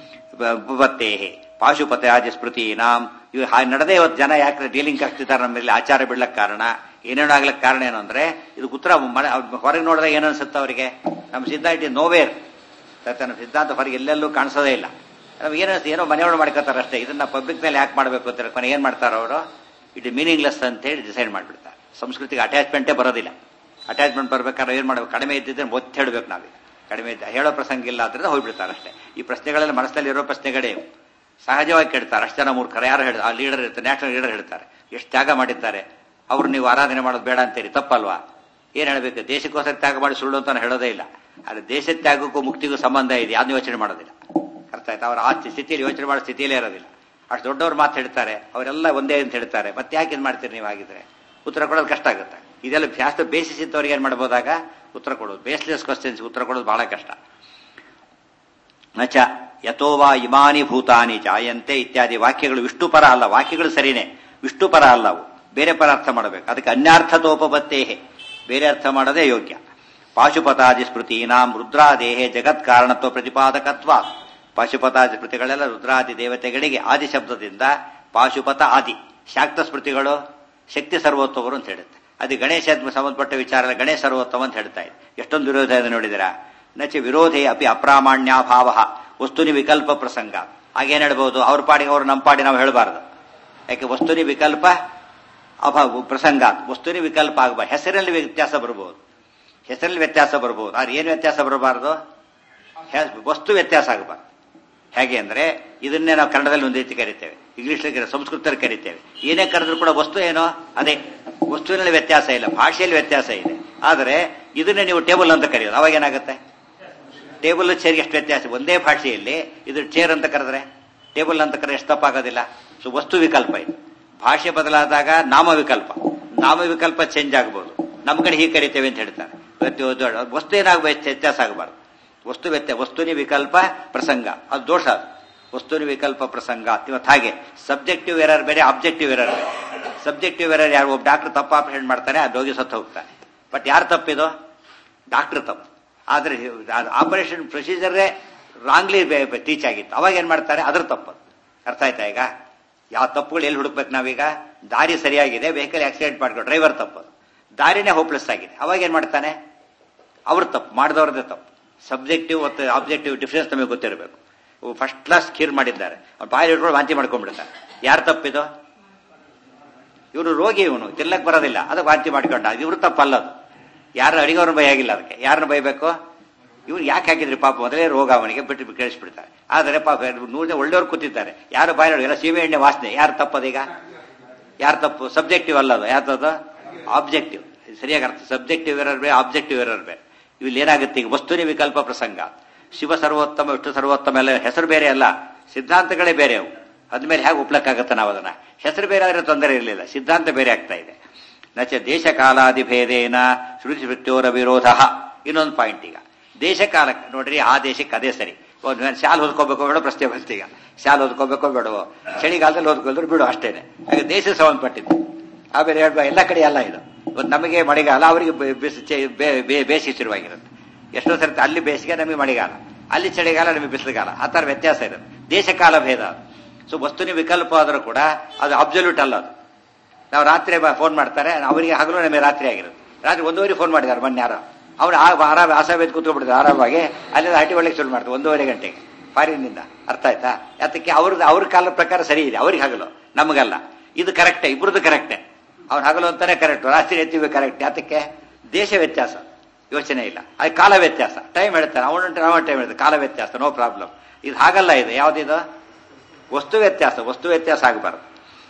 ಉಪತ್ತೇ ಪಾಶುಪತೆ ಆದಿ ಸ್ಮೃತಿ ನಾಮ್ ಇವು ಹಾಗೆ ನಡೆದೇ ಇವತ್ತು ಜನ ಯಾಕೆ ಡೀಲಿಂಗ್ ಆಗ್ತಿದ್ದಾರೆ ನಮ್ಮ ಮೇಲೆ ಆಚಾರ ಬಿಡ್ಲಕ್ ಕಾರಣ ಏನೇನು ಆಗ್ಲಕ್ ಕಾರಣ ಏನು ಅಂದ್ರೆ ಇದಕ್ಕೆ ಉತ್ತರ ಮನೆ ಹೊರಗೆ ನೋಡಿದಾಗ ಏನು ಅನ್ಸುತ್ತೆ ಅವರಿಗೆ ನಮ್ಮ ಸಿದ್ಧಾಂತ ಇಟ್ ನೋವೇರ್ ನಮ್ಮ ಸಿದ್ಧಾಂತ ಹೊರಗೆ ಎಲ್ಲೆಲ್ಲೂ ಕಾಣಿಸೋದೇ ಇಲ್ಲ ನಮ್ಗೆ ಏನು ಏನೋ ಮನೆಯೊಳಗೆ ಮಾಡ್ಕೋತಾರೆ ಅಷ್ಟೇ ಇದನ್ನ ಪಬ್ಲಿಕ್ ಮೇಲೆ ಯಾಕೆ ಮಾಡಬೇಕು ಅಂತ ಕೊನೆ ಏನ್ ಮಾಡ್ತಾರೆ ಅವರು ಇಟ್ ಮೀನಿಂಗ್ಲೆಸ್ ಅಂತ ಹೇಳಿ ಡಿಸೈಡ್ ಮಾಡ್ಬಿಡ್ತಾರೆ ಸಂಸ್ಕೃತಿಗೆ ಅಟ್ಯಾಚ್ಮೆಂಟೇ ಬರೋದಿಲ್ಲ ಅಟ್ಯಾಚ್ಮೆಂಟ್ ಬರ್ಬೇಕಾದ್ರೆ ಏನ್ ಮಾಡ್ಬೇಕು ಕಡಿಮೆ ಇದ್ದಿದ್ರೆ ಒತ್ತಿ ಹೇಳಬೇಕು ನಾವೀಗ ಕಡಿಮೆ ಇದ್ದ ಹೇಳೋ ಪ್ರಸಂಗ ಇಲ್ಲ ಆದ್ರಿಂದ ಹೋಗ್ಬಿಡ್ತಾರೆ ಅಷ್ಟೇ ಈ ಪ್ರಶ್ನೆಗಳೆಲ್ಲ ಮನಸ್ಸಲ್ಲಿ ಇರೋ ಪ್ರಶ್ನೆಗಳೇ ಇವು. ಸಹಜವಾಗಿ ಕೇಳ್ತಾರೆ ಅಷ್ಟು ಜನ ಮೂರ್ಖರು ಯಾರು ಹೇಳ ಆ ಲೀಡರ್ ಇರ್ತಾರೆ ನ್ಯಾಷನಲ್ ಲೀಡರ್ ಹೇಳ್ತಾರೆ ಎಷ್ಟು ತ್ಯಾಗ ಮಾಡಿದ್ದಾರೆ ಅವ್ರು ನೀವು ಆರಾಧನೆ ಮಾಡೋದು ಬೇಡ ಅಂತೀರಿ ತಪ್ಪಲ್ವಾ ಏನ್ ಹೇಳ್ಬೇಕು ದೇಶಕ್ಕೋಸ್ಕರ ತ್ಯಾಗ ಮಾಡಿ ಸುಳ್ಳು ಅಂತ ಹೇಳೋದೇ ಇಲ್ಲ ಆದ್ರೆ ದೇಶ ತ್ಯಾಗಕ್ಕೂ ಮುಕ್ತಿಗೂ ಸಂಬಂಧ ಇದೆ ಯಾವ್ದು ಯೋಚನೆ ಮಾಡೋದಿಲ್ಲ ಅರ್ಥ ಆಯ್ತಾ ಅವ್ರ ಆ ಸ್ಥಿತಿಯಲ್ಲಿ ಯೋಚನೆ ಮಾಡೋ ಸ್ಥಿತಿಯಲ್ಲೇ ಇರೋದಿಲ್ಲ ಅಷ್ಟು ದೊಡ್ಡವ್ರು ಮಾತು ಹೇಳ್ತಾರೆ ಅವರೆಲ್ಲ ಒಂದೇ ಅಂತ ಹೇಳ್ತಾರೆ ಮತ್ತೆ ಯಾಕೆ ಇದು ಮಾಡ್ತೀರಿ ನೀವು ಆಗಿದ್ರೆ ಉತ್ತರ ಕೊಡೋದು ಕಷ್ಟ ಆಗುತ್ತೆ ಇದೆಲ್ಲ ಜಾಸ್ತಿ ಬೇಸಿಸ್ ಇದ್ದವ್ರಿಗೆ ಏನ್ ಮಾಡ್ಬೋದಾಗ ಉತ್ತರ ಕೊಡೋದು ಬೇಸ್ಲೆಸ್ ಕ್ವಶನ್ಸ್ ಉತ್ತರ ಕೊಡೋದು ಬಹಳ ಕಷ್ಟ ನಚ ಯಥೋವಾ ಇಮಾನಿ ಭೂತಾನಿ ಜಾಯಂತೆ ಇತ್ಯಾದಿ ವಾಕ್ಯಗಳು ವಿಷ್ಣು ಪರ ಅಲ್ಲ ವಾಕ್ಯಗಳು ಸರಿನೇ ವಿಷ್ಣು ಪರ ಅಲ್ಲ ಅವು ಬೇರೆ ಪರ ಅರ್ಥ ಮಾಡಬೇಕು ಅದಕ್ಕೆ ಅನ್ಯಾರ್ಥತೋಪತ್ತೇಹೆ ಬೇರೆ ಅರ್ಥ ಮಾಡೋದೇ ಯೋಗ್ಯ ಪಾಶುಪತಾದಿ ಸ್ಮೃತೀನಾಂ ರುದ್ರಾದೇಹೆ ಜಗತ್ ಕಾರಣತ್ವ ಪ್ರತಿಪಾದಕತ್ವ ಪಾಶುಪತಾದಿ ಸ್ಮೃತಿಗಳೆಲ್ಲ ರುದ್ರಾದಿ ದೇವತೆಗಳಿಗೆ ಆದಿ ಶಬ್ದದಿಂದ ಪಾಶುಪತ ಆದಿ ಶಾಕ್ತ ಸ್ಮೃತಿಗಳು ಶಕ್ತಿ ಸರ್ವೋತ್ತಮರು ಅಂತ ಹೇಳುತ್ತೆ ಅದು ಗಣೇಶ ಸಂಬಂಧಪಟ್ಟ ವಿಚಾರ ಎಲ್ಲ ಗಣೇಶ ಸರ್ವೋತ್ತಮ ಅಂತ ಹೇಳ್ತಾ ಇದೆ ಎಷ್ಟೊಂದು ವಿರೋಧ ಇದೆ ನೋಡಿದಿರಾ ನಚ ವಿರೋಧೇ ಅಪಿ ಅಪ್ರಾಮಾಣ್ಯಾಭಾವ ವಸ್ತುನಿ ವಿಕಲ್ಪ ಪ್ರಸಂಗ ಹಾಗೇನ್ ಹೇಳ್ಬಹುದು ಅವ್ರ ಪಾಡಿಗೆ ಅವ್ರು ನಮ್ಮ ಪಾಡಿ ನಾವು ಹೇಳಬಾರದು ಯಾಕೆ ವಸ್ತುನಿ ವಿಕಲ್ಪ ಅಭಾವ ಪ್ರಸಂಗ ವಸ್ತುನಿ ವಿಕಲ್ಪ ಆಗಬಾರ್ದು ಹೆಸರಲ್ಲಿ ವ್ಯತ್ಯಾಸ ಬರಬಹುದು ಹೆಸರಲ್ಲಿ ವ್ಯತ್ಯಾಸ ಬರಬಹುದು ಆದ್ರೆ ಏನು ವ್ಯತ್ಯಾಸ ಬರಬಾರದು ಹೆ- ವಸ್ತು ವ್ಯತ್ಯಾಸ ಆಗಬಾರ್ದು ಹೇಗೆ ಅಂದ್ರೆ ಇದನ್ನೇ ನಾವು ಕನ್ನಡದಲ್ಲಿ ಒಂದು ರೀತಿ ಕರಿತೇವೆ ಇಂಗ್ಲಿಷ್ ಸಂಸ್ಕೃತದಲ್ಲಿ ಕರಿತೇವೆ ಏನೇ ಕರೆದ್ರೂ ಕೂಡ ವಸ್ತು ಏನೋ ಅದೇ ವಸ್ತುವಿನಲ್ಲಿ ವ್ಯತ್ಯಾಸ ಇಲ್ಲ ಭಾಷೆಯಲ್ಲಿ ವ್ಯತ್ಯಾಸ ಇದೆ ಆದರೆ ಇದನ್ನೇ ನೀವು ಟೇಬಲ್ ಅಂತ ಕರೆಯೋದು ಅವಾಗ ಏನಾಗುತ್ತೆ ಟೇಬಲ್ ಚೇರ್ ಎಷ್ಟು ವ್ಯತ್ಯಾಸ ಒಂದೇ ಭಾಷೆಯಲ್ಲಿ ಇದು ಚೇರ್ ಅಂತ ಕರೆದ್ರೆ ಟೇಬಲ್ ಅಂತ ಕರೆದ್ರೆ ಎಷ್ಟು ತಪ್ಪಾಗೋದಿಲ್ಲ ಸೊ ವಸ್ತು ವಿಕಲ್ಪ ಇದು ಭಾಷೆ ಬದಲಾದಾಗ ನಾಮ ವಿಕಲ್ಪ ನಾಮ ವಿಕಲ್ಪ ಚೇಂಜ್ ಆಗಬಹುದು ನಮ್ಮ ಕಡೆ ಹೀಗೆ ಕರಿತೇವೆ ಅಂತ ಹೇಳ್ತಾರೆ ಪ್ರತಿಯೊಂದು ವಸ್ತು ಏನಾಗಬೇಕು ವ್ಯತ್ಯಾಸ ಆಗಬಾರ್ದು ವಸ್ತು ವ್ಯತ್ಯ ವಸ್ತುನಿ ವಿಕಲ್ಪ ಪ್ರಸಂಗ ಅದು ದೋಷ ಅದು ವಸ್ತುನಿ ವಿಕಲ್ಪ ಪ್ರಸಂಗ ಇವತ್ತು ಹಾಗೆ ಸಬ್ಜೆಕ್ಟಿವ್ ಎರರ್ ಬೇರೆ ಆಬ್ಜೆಕ್ಟಿವ್ ಎರರ್ ಬೇರೆ ಸಬ್ಜೆಕ್ಟಿವ್ ಎರರ್ ಯಾರು ಒಬ್ಬ ಡಾಕ್ಟರ್ ತಪ್ಪು ಆಪರೇಷನ್ ಮಾಡ್ತಾನೆ ಆ ರೋಗಿ ಸತ್ತು ಹೋಗ್ತಾನೆ ಬಟ್ ಯಾರು ತಪ್ಪಿದು ಡಾಕ್ಟರ್ ತಪ್ಪು ಆದ್ರೆ ಆಪರೇಷನ್ ಪ್ರೊಸೀಜರೇ ರಾಂಗ್ಲಿ ಟೀಚ್ ಆಗಿತ್ತು ಅವಾಗ ಏನ್ ಮಾಡ್ತಾರೆ ಅದ್ರ ತಪ್ಪು ಅರ್ಥ ಆಯ್ತಾ ಈಗ ಯಾವ ತಪ್ಪುಗಳು ಎಲ್ಲಿ ಹುಡುಕ್ಬೇಕು ನಾವೀಗ ದಾರಿ ಸರಿಯಾಗಿದೆ ವೆಹಿಕಲ್ ಆಕ್ಸಿಡೆಂಟ್ ಮಾಡ್ಕೊಂಡು ಡ್ರೈವರ್ ತಪ್ಪು ದಾರಿನೇ ಹೋಪ್ಲೆಸ್ ಆಗಿದೆ ಅವಾಗ ಏನ್ ಮಾಡ್ತಾನೆ ಅವ್ರ ತಪ್ಪು ಮಾಡಿದವ್ರದ್ದೇ ತಪ್ಪು ಸಬ್ಜೆಕ್ಟಿವ್ ಮತ್ತು ಆಬ್ಜೆಕ್ಟಿವ್ ಡಿಫ್ರೆನ್ಸ್ ನಮಗೆ ಗೊತ್ತಿರಬೇಕು ಫಸ್ಟ್ ಕ್ಲಾಸ್ ಖೀರ್ ಮಾಡಿದ್ದಾರೆ ಅವ್ನು ಬಾಯಿ ಇಟ್ಕೊಂಡು ವಾಂತಿ ಮಾಡ್ಕೊಂಡ್ಬಿಡ್ತಾರೆ ಯಾರು ತಪ್ಪಿದು ಇವನು ರೋಗಿ ಇವನು ತಿಲ್ಲಕ್ ಬರೋದಿಲ್ಲ ಅದಕ್ಕೆ ವಾಂತಿ ಮಾಡ್ಕೊಂಡ ಇವ್ರು ತಪ್ಪಲ್ಲ ಅದು ಯಾರು ಅಡಿಗವ್ರನ್ನ ಬೈಯಾಗಿಲ್ಲ ಅದಕ್ಕೆ ಯಾರನ್ನ ಬೈಬೇಕು ಇವ್ರು ಯಾಕೆ ಹಾಕಿದ್ರಿ ಪಾಪ ಮೊದಲೇ ರೋಗ ಅವನಿಗೆ ಬಿಟ್ಟು ಕೇಳಿಸ್ಬಿಡ್ತಾರೆ ಆದರೆ ಪಾಪ ನೂರ ಒಳ್ಳೆಯವ್ರು ಕೂತಿದ್ದಾರೆ ಯಾರು ಬಾಯಿ ನೋಡಿ ಎಲ್ಲ ಸೀಮೆ ಎಣ್ಣೆ ವಾಸನೆ ಯಾರು ತಪ್ಪದೀಗ ಯಾರು ತಪ್ಪು ಸಬ್ಜೆಕ್ಟಿವ್ ಅಲ್ಲ ಅದು ಯಾವ್ದದು ಆಬ್ಜೆಕ್ಟಿವ್ ಸರಿಯಾಗಿ ಅರ್ಥ ಸಬ್ಜೆಕ್ಟಿವ್ ಎರರ್ ಬೇರೆ ಆಬ್ಜೆಕ್ಟಿವ್ ಎರರ್ ಬೇರೆ ಇಲ್ಲಿ ಏನಾಗುತ್ತೆ ಈಗ ವಸ್ತುನಿ ವಿಕಲ್ಪ ಪ್ರಸಂಗ ಶಿವ ಸರ್ವೋತ್ತಮ ವಿಷ್ಣು ಸರ್ವೋತ್ತಮ ಎಲ್ಲ ಹೆಸರು ಬೇರೆ ಅಲ್ಲ ಸಿದ್ಧಾಂತಗಳೇ ಬೇರೆ ಅವು ಅದ್ಮೇಲೆ ಹೇಗೆ ಒಪ್ಲಕ್ಕಾಗತ್ತೆ ನಾವು ಅದನ್ನ ಹೆಸರು ಬೇರೆ ಆದ್ರೆ ತೊಂದರೆ ಇರಲಿಲ್ಲ ಸಿದ್ಧಾಂತ ಬೇರೆ ಆಗ್ತಾ ಇದೆ ನಚ ದೇಶ ಕಾಲಾದಿಭೇದೇನ ಶ್ರುತಿ ಸ್ಮೃತ್ಯೋರ ವಿರೋಧ ಇನ್ನೊಂದು ಪಾಯಿಂಟ್ ಈಗ ದೇಶ ಕಾಲ ನೋಡ್ರಿ ಆ ದೇಶಕ್ಕೆ ಅದೇ ಸರಿ ಶಾಲ್ ಹೊದ್ಕೋಬೇಕು ಬೇಡ ಪ್ರಶ್ನೆ ಬಂತು ಈಗ ಶಾಲ್ ಹೊದ್ಕೋಬೇಕೋ ಬೇಡವೋ ಚಳಿಗಾಲದಲ್ಲಿ ಹೊದ್ಕೊಳ್ದ್ರು ಬಿಡು ಅಷ್ಟೇನೆ ಹಾಗೆ ದೇಶ ಸಂಬಂಧಪಟ್ಟಿದ್ದು ಆಮೇಲೆ ಹೇಳ್ಬ ಎಲ್ಲ ಕಡೆ ಅಲ್ಲ ಇದು ಇವತ್ತು ನಮಗೆ ಮಳೆಗಾಲ ಅವರಿಗೆ ಬೇಸಿಗೆ ಶುರುವಾಗಿರುತ್ತೆ ಎಷ್ಟೋ ಸರ್ತಿ ಅಲ್ಲಿ ಬೇಸಿಗೆ ನಮಗೆ ಮಳೆಗಾಲ ಅಲ್ಲಿ ಚಳಿಗಾಲ ನಮಗೆ ಬಿಸಿಲುಗಾಲ ಆ ಥರ ವ್ಯತ್ಯಾಸ ಇರುತ್ತೆ ದೇಶಕಾಲ ಭೇದ ಸೊ ವಸ್ತುನಿ ವಿಕಲ್ಪ ಆದರೂ ಕೂಡ ಅದು ಅಬ್ಸಲ್ಯೂಟ್ ಅಲ್ಲ ಅದು ನಾವು ರಾತ್ರಿ ಫೋನ್ ಮಾಡ್ತಾರೆ ಅವರಿಗೆ ಹಗಲು ನಮಗೆ ರಾತ್ರಿ ಆಗಿರುತ್ತೆ ರಾತ್ರಿ ಒಂದೂವರೆ ಫೋನ್ ಮಾಡಿದ್ದಾರೆ ಮೊನ್ನೆ ಯಾರೋ ಅವ್ರು ಆರಾಮ ಆಸಾಬೇದ್ ಕೂತ್ಕೊಂಡ್ಬಿಡ್ತಾರೆ ಆರಾಮಾಗಿ ಅಲ್ಲಿಂದ ಹಟ್ಟಿ ಒಳಗೆ ಶುರು ಮಾಡ್ತಾರೆ ಒಂದೂವರೆ ಗಂಟೆಗೆ ಫಾರಿನ್ನಿಂದ ಅರ್ಥ ಆಯ್ತಾ ಯಾತಕ್ಕೆ ಅವ್ರದ್ದು ಅವ್ರ ಕಾಲದ ಪ್ರಕಾರ ಸರಿ ಇದೆ ಅವ್ರಿಗೆ ಹಗಲು ನಮಗಲ್ಲ ಇದು ಕರೆಕ್ಟೇ ಇಬ್ರದ್ದು ಕರೆಕ್ಟೇ ಅವ್ನು ಹಗಲು ಅಂತಾನೆ ಕರೆಕ್ಟ್ ರಾತ್ರಿ ಎತ್ತೀವಿ ಕರೆಕ್ಟ್ ಯಾತಕ್ಕೆ ದೇಶ ವ್ಯತ್ಯಾಸ ಯೋಚನೆ ಇಲ್ಲ ಅದು ಕಾಲ ವ್ಯತ್ಯಾಸ ಟೈಮ್ ಹೇಳ್ತಾರೆ ಅವನುಂಟು ನಾವು ಟೈಮ್ ಹೇಳ್ತಾರೆ ಕಾಲ ವ್ಯತ್ಯಾಸ ನೋ ಪ್ರಾಬ್ಲಮ್ ಇದು ಹಾಗಲ್ಲ ಇದು ಯಾವ್ದಿದು ವಸ್ತು ವ್ಯತ್ಯಾಸ ವಸ್ತು ವ್ಯತ್ಯಾಸ ಆಗಬಾರ್ದು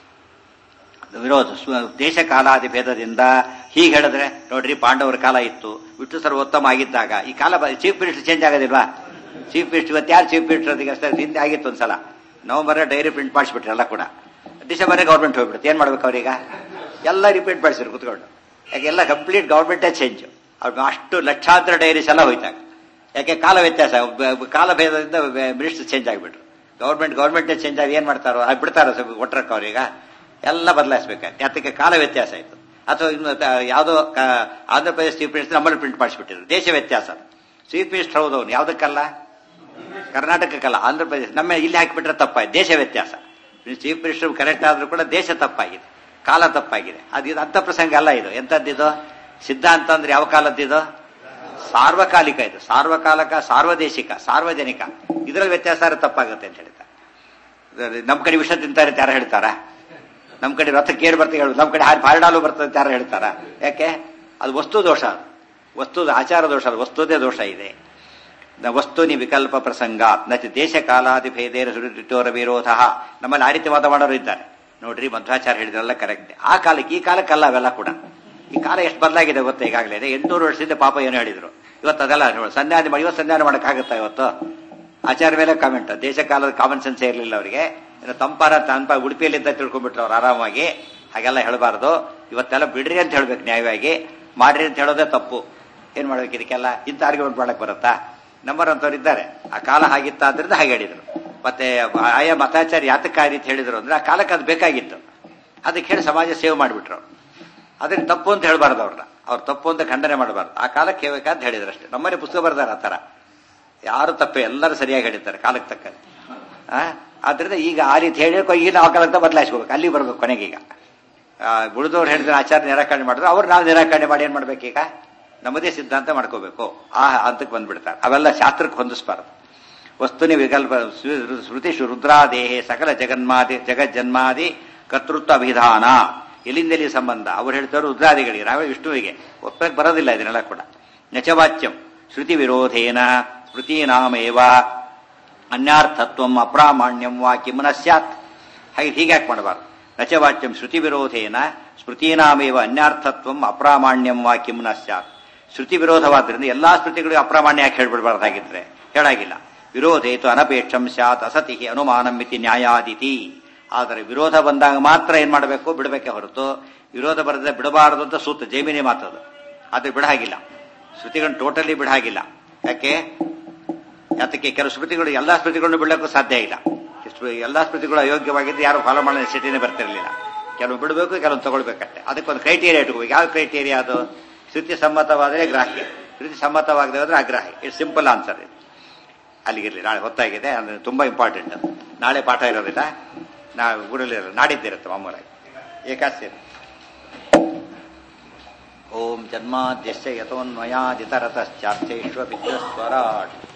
ವಿರೋಧ ದೇಶ ಕಾಲಾದಿ ಭೇದದಿಂದ ಹೀಗೆ ಹೇಳಿದ್ರೆ ನೋಡ್ರಿ ಪಾಂಡವರ ಕಾಲ ಇತ್ತು ವಿಷ್ಣು ಸರ್ವೋತ್ತಮ ಆಗಿದ್ದಾಗ ಈ ಕಾಲ ಚೀಫ್ ಮಿನಿಸ್ಟರ್ ಚೇಂಜ್ ಆಗೋದಿಲ್ವಾ ಚೀಫ್ ಮಿನಿಸ್ಟರ್ ಇವತ್ತು ಯಾರು ಚೀಫ್ ಮಿನಿಸ್ಟರ್ ಅದಕ್ಕೆ ಅಷ್ಟೇ ಹಿಂದೆ ಆಗಿತ್ತು ಒಂದ್ಸಲ ನವೆಂಬರ್ ಡೈರಿ ಪ್ರಿಂಟ್ ಮಾಡಿಸ್ಬಿಟ್ರಿ ಎಲ್ಲ ಕೂಡ ಡಿಸೆಂಬರ್ ಗೌರ್ಮೆಂಟ್ ಹೋಗ್ಬಿಡುತ್ತೆ ಏನ್ ಮಾಡ್ಬೇಕು ಅವ್ರೀಗ ಎಲ್ಲ ರಿಪೀಟ್ ಮಾಡಿಸಿರು ಕುತ್ಕೊಂಡು ಯಾಕೆ ಎಲ್ಲ ಕಂಪ್ಲೀಟ್ ಗೌರ್ಮೆಂಟೇ ಚೇಂಜ್ ಅವ್ರು ಅಷ್ಟು ಲಕ್ಷಾಂತರ ಡೈರೀಸ್ ಎಲ್ಲ ಹೋಯ್ತಾಗ ಯಾಕೆ ಕಾಲ ವ್ಯತ್ಯಾಸ ಕಾಲ ಭೇದದಿಂದ ಮಿನಿಸ್ಟರ್ ಚೇಂಜ್ ಆಗಿಬಿಟ್ರು ಗೌರ್ಮೆಂಟ್ ಗೌರ್ಮೆಂಟೇ ಚೇಂಜ್ ಆಗಿ ಏನ್ ಮಾಡ್ತಾರೋ ಅದು ಬಿಡ್ತಾರೋ ಒಟ್ಟರಕ್ಕೆ ಅವ್ರೀಗ ಎಲ್ಲ ಬದಲಾಯಿಸ್ಬೇಕಾದ್ರೆ ಯಾತಕ್ಕೆ ಕಾಲ ವ್ಯತ್ಯಾಸ ಆಯ್ತು ಅಥವಾ ಇನ್ನು ಯಾವುದೋ ಆಂಧ್ರ ಪ್ರದೇಶ ಚೀಫ್ ಮಿನಿಸ್ಟರ್ ನಮ್ಮಲ್ಲಿ ಪ್ರಿಂಟ್ ಮಾಡಿಸ್ಬಿಟ್ಟಿದ್ರು ದೇಶ ವ್ಯತ್ಯಾಸ ಚೀಫ್ ಮಿನಿಸ್ಟರ್ ಹೌದವನು ಯಾವುದಕ್ಕಲ್ಲ ಕರ್ನಾಟಕಕ್ಕಲ್ಲ ಆಂಧ್ರ ಪ್ರದೇಶ ನಮ್ಮ ಇಲ್ಲಿ ಹಾಕಿಬಿಟ್ರೆ ತಪ್ಪಾಯ್ತು ದೇಶ ವ್ಯತ್ಯಾಸ ಚೀಫ್ ಮಿನಿಸ್ಟರ್ ಕರೆಕ್ಟ್ ಆದ್ರೂ ಕೂಡ ದೇಶ ತಪ್ಪಾಗಿದೆ ಕಾಲ ತಪ್ಪಾಗಿದೆ ಅದು ಇದು ಅಂತ ಪ್ರಸಂಗ ಅಲ್ಲ ಇದು ಎಂತದ್ದಿದು ಸಿದ್ಧಾಂತ ಅಂದ್ರೆ ಯಾವ ಕಾಲದ್ದಿದು ಸಾರ್ವಕಾಲಿಕ ಇದು ಸಾರ್ವಕಾಲಿಕ ಸಾರ್ವದೇಶಿಕ ಸಾರ್ವಜನಿಕ ಇದರಲ್ಲಿ ವ್ಯತ್ಯಾಸ ತಪ್ಪಾಗುತ್ತೆ ಅಂತ ಹೇಳ್ತಾರೆ ನಮ್ಮ ಕಡೆ ವಿಷ ತಿಂತಾರೆ ಯಾರು ಹೇಳ್ತಾರ ನಮ್ಮ ಕಡೆ ರಥಕ್ಕೆ ಏರ್ ಬರ್ತದೆ ಹೇಳುದು ನಮ್ಮ ಕಡೆ ಹಾರಿ ಪಾರಡಾಲು ಬರ್ತದೆ ಯಾರು ಹೇಳ್ತಾರ ಯಾಕೆ ಅದು ವಸ್ತು ದೋಷ ಅದು ವಸ್ತು ಆಚಾರ ದೋಷ ಅದು ವಸ್ತುದೇ ದೋಷ ಇದೆ ವಸ್ತುನಿ ವಿಕಲ್ಪ ಪ್ರಸಂಗ ನಚ ದೇಶ ಕಾಲಾದಿ ಭೇದೇರ ಸುರಿಟೋರ ವಿರೋಧ ನಮ್ಮಲ್ಲಿ ಆ ರೀತಿ ವಾದ ಮಾಡೋರು ಇದ್ದಾರೆ ನೋಡ್ರಿ ಮಧ್ವಾಚಾರ್ಯ ಹೇಳಿದ್ರಲ್ಲ ಕರೆಕ್ಟ್ ಆ ಕಾಲಕ್ಕೆ ಈ ಕಾಲಕ್ಕಲ್ಲ ಅವೆಲ್ಲ ಕೂಡ ಈ ಕಾಲ ಎಷ್ಟು ಬದಲಾಗಿದೆ ಗೊತ್ತಾ ಈಗಾಗಲೇ ಎಂಟುನೂರು ವರ್ಷದಿಂದ ಪಾಪ ಏನು ಹೇಳಿದ್ರು ಇವತ್ತು ಅದೆಲ್ಲ ಸಂಧಾನ ಮಾಡಿ ಇವತ್ತು ಸಂಧಾನ ಮಾಡೋಕ್ಕಾಗುತ್ತಾ ಇವತ್ತು ಆಚಾರ್ಯ ಮೇಲೆ ಕಾಮೆಂಟ್ ದೇಶ ಕಾಲದ ಕಾಮನ್ ಸೆನ್ಸ್ ಇರಲಿಲ್ಲ ಅವರಿಗೆ ತಂಪಾರ ತಂಪ ಉಡುಪಿಯಲ್ಲಿದ್ದ ತಿಳ್ಕೊಂಡ್ಬಿಟ್ರು ಅವ್ರು ಆರಾಮಾಗಿ ಹಾಗೆಲ್ಲ ಹೇಳಬಾರ್ದು ಇವತ್ತೆಲ್ಲ ಬಿಡ್ರಿ ಅಂತ ಹೇಳ್ಬೇಕು ನ್ಯಾಯವಾಗಿ ಮಾಡ್ರಿ ಅಂತ ಹೇಳೋದೇ ತಪ್ಪು ಏನ್ ಮಾಡ್ಬೇಕು ಇದಕ್ಕೆಲ್ಲ ಇಂಥ ಆರ್ಗ್ಯುಮೆಂಟ್ ಮಾಡಕ್ ಬರುತ್ತಾ ನಂಬರ್ ಅಂತವ್ರು ಇದ್ದಾರೆ ಆ ಕಾಲ ಹಾಗಿತ್ತ ಆದ್ರಿಂದ ಹಾಗೆ ಹೇಳಿದ್ರು ಮತ್ತೆ ಆಯಾ ಮತಾಚಾರ್ಯ ಯಾತಕ್ಕೆ ಆ ರೀತಿ ಹೇಳಿದ್ರು ಅಂದ್ರೆ ಆ ಕಾಲಕ್ಕೆ ಅದು ಬೇಕಾಗಿತ್ತು ಅದಕ್ಕೆ ಹೇಳಿ ಸಮಾಜ ಸೇವೆ ಮಾಡಿಬಿಟ್ರು ಅದಕ್ಕೆ ತಪ್ಪು ಅಂತ ಹೇಳ್ಬಾರ್ದು ಅವ್ರನ್ನ ಅವ್ರು ತಪ್ಪು ಅಂತ ಖಂಡನೆ ಮಾಡಬಾರ್ದು ಆ ಕಾಲಕ್ಕೆ ಬೇಕಾದ ಹೇಳಿದ್ರು ಅಷ್ಟೇ ನಮ್ಮನೆ ಪುಸ್ತಕ ಬರ್ದಾರ ಆ ತರ ಯಾರು ತಪ್ಪೆ ಎಲ್ಲರೂ ಸರಿಯಾಗಿ ಹೇಳಿದ್ದಾರೆ ಕಾಲಕ್ಕೆ ತಕ್ಕಂತೆ ಆ ಆದ್ರಿಂದ ಈಗ ಆ ರೀತಿ ಹೇಳಿ ಈಗ ನಾವು ಕಾಲಕ್ಕೆ ಬದಲಾಯಿಸ್ಕೋಬೇಕು ಅಲ್ಲಿ ಬರ್ಬೇಕು ಕೊನೆಗೀಗ ಉಳಿದವ್ರು ಹೇಳಿದ್ರೆ ಆಚಾರ ನಿರಾಕರಣೆ ಮಾಡಿದ್ರು ಅವ್ರು ನಾವು ನಿರಾಕರಣೆ ಮಾಡಿ ಏನ್ ಮಾಡ್ಬೇಕೀಗ ನಮ್ಮದೇ ಸಿದ್ಧಾಂತ ಮಾಡ್ಕೋಬೇಕು ಆ ಹಂತಕ್ಕೆ ಬಂದ್ಬಿಡ್ತಾರೆ ಅವೆಲ್ಲ ಶಾಸ್ತ್ರಕ್ಕೆ ಹೊಂದಿಸ್ಬಾರ್ದು ವಸ್ತುನಿ ವಿಕಲ್ಪ ಸ್ಮೃತಿ ರುದ್ರಾದೇಹೆ ಸಕಲ ಜಗನ್ಮಾದಿ ಜಗಜ್ಜನ್ಮಾದಿ ಕರ್ತೃತ್ವ ಅಭಿಧಾನ ಎಲ್ಲಿಂದೆಲ್ಲಿ ಸಂಬಂಧ ಅವ್ರು ಹೇಳ್ತಾರೆ ರುದ್ರಾದಿಗಳಿಗೆ ನಾವೇ ವಿಷ್ಣುವಿಗೆ ಒಪ್ಪಕ್ಕೆ ಬರೋದಿಲ್ಲ ಇದನ್ನೆಲ್ಲ ಕೂಡ ನಚವಾಚ್ಯಂ ಶ್ರುತಿ ವಿರೋಧೇನ ಸ್ಮೃತೀನಾಮೇವ ಅನ್ಯಾರ್ಥತ್ವಂ ಅಪ್ರಾಮಾಣ್ಯಂ ವಾ ಕಿಮನ ಸ್ಯಾತ್ ಹಾಗೆ ಹೀಗ್ಯಾಕೆ ಮಾಡಬಾರ್ದು ನಚವಾಚ್ಯಂ ಶ್ರುತಿ ವಿರೋಧೇನ ಸ್ಮೃತೀನಾಮೇವ ಅನ್ಯಾರ್ಥತ್ವಂ ಅಪ್ರಾಮಾಣ್ಯಂ ವಾ ಕಿಮನ ಸ್ಯಾತ್ ಶ್ರುತಿ ವಿರೋಧವಾದ್ರಿಂದ ಎಲ್ಲಾ ಸ್ಮೃತಿಗಳಿಗೂ ಅಪ್ರಾಮಾಣ್ಯ ಯಾಕೆ ಹೇಳ್ಬಿಡ್ಬಾರ್ದಾಗಿದ್ರೆ ಹೇಳಾಗಿಲ್ಲ ವಿರೋಧೇತು ಅನಪೇಕ್ಷಂ ಸ್ಯಾತ್ ಅಸತಿ ಅನುಮಾನಂ ಮಿತಿ ನ್ಯಾಯಾದಿತಿ ಆದರೆ ವಿರೋಧ ಬಂದಾಗ ಮಾತ್ರ ಏನ್ ಮಾಡಬೇಕು ಬಿಡಬೇಕೆ ಹೊರತು ವಿರೋಧ ಬರದೆ ಬಿಡಬಾರದು ಅಂತ ಸೂತ್ರ ಜೈಮಿನಿ ಮಾತದು ಅದು ಬಿಡಾಗಿಲ್ಲ ಶ್ರುತಿಗಳನ್ನು ಟೋಟಲಿ ಬಿಡಾಗಿಲ್ಲ ಯಾಕೆ ಯಾತಕ್ಕೆ ಕೆಲವು ಸ್ಮೃತಿಗಳು ಎಲ್ಲಾ ಸ್ಮೃತಿಗಳನ್ನು ಬಿಡಲಿಕ್ಕೂ ಸಾಧ್ಯ ಇಲ್ಲ ಎಲ್ಲಾ ಸ್ಮೃತಿಗಳು ಅಯೋಗ್ಯವಾಗಿದ್ದು ಯಾರು ಫಾಲೋ ಮಾಡೋ ಸ್ಥಿತಿನೇ ಬರ್ತಿರ್ಲಿಲ್ಲ ಕೆಲವು ಬಿಡಬೇಕು ಕೆಲವು ತಗೊಳ್ಬೇಕಷ್ಟೆ ಅದಕ್ಕೊಂದು ಕ್ರೈಟೀರಿಯಾ ಇಟ್ಕೋಬೇಕು ಯಾವ ಕ್ರೈಟೀರಿಯಾ ಅದು ಶ್ರುತಿ ಸಮ್ಮತವಾದರೆ ಗ್ರಾಹ್ಯ ಶ್ರುತಿ ಸಮ್ಮತವಾಗದೆ ಹೋದ್ರೆ ಅಗ್ರಾಹ್ಯ ಇಟ್ ಸಿಂಪಲ್ ಆನ್ಸರ್ ಇದು ಅಲ್ಲಿಗಿರಲಿ ನಾಳೆ ಹೊತ್ತಾಗಿದೆ ಅಂದ್ರೆ ತುಂಬಾ ಇಂಪಾರ್ಟೆಂಟ್ ನಾಳೆ ಪಾಠ ಇರೋದಿಲ್ಲ ನಾವು ಗುಡಲಿರಲ್ಲ ನಾಡಿದ್ದಿರುತ್ತೆ ಮಾಮೂಲಾಗಿ ಏಕಾಸ್ಯ ಓಂ ಜನ್ಮಾದ್ಯಶ್ಚ ಯತೋನ್ಮಯಾದಿತರತಶ್ಚಾರ್ಥೇಶ್ವ ವಿದ್ಯಸ್ವರಾಟ್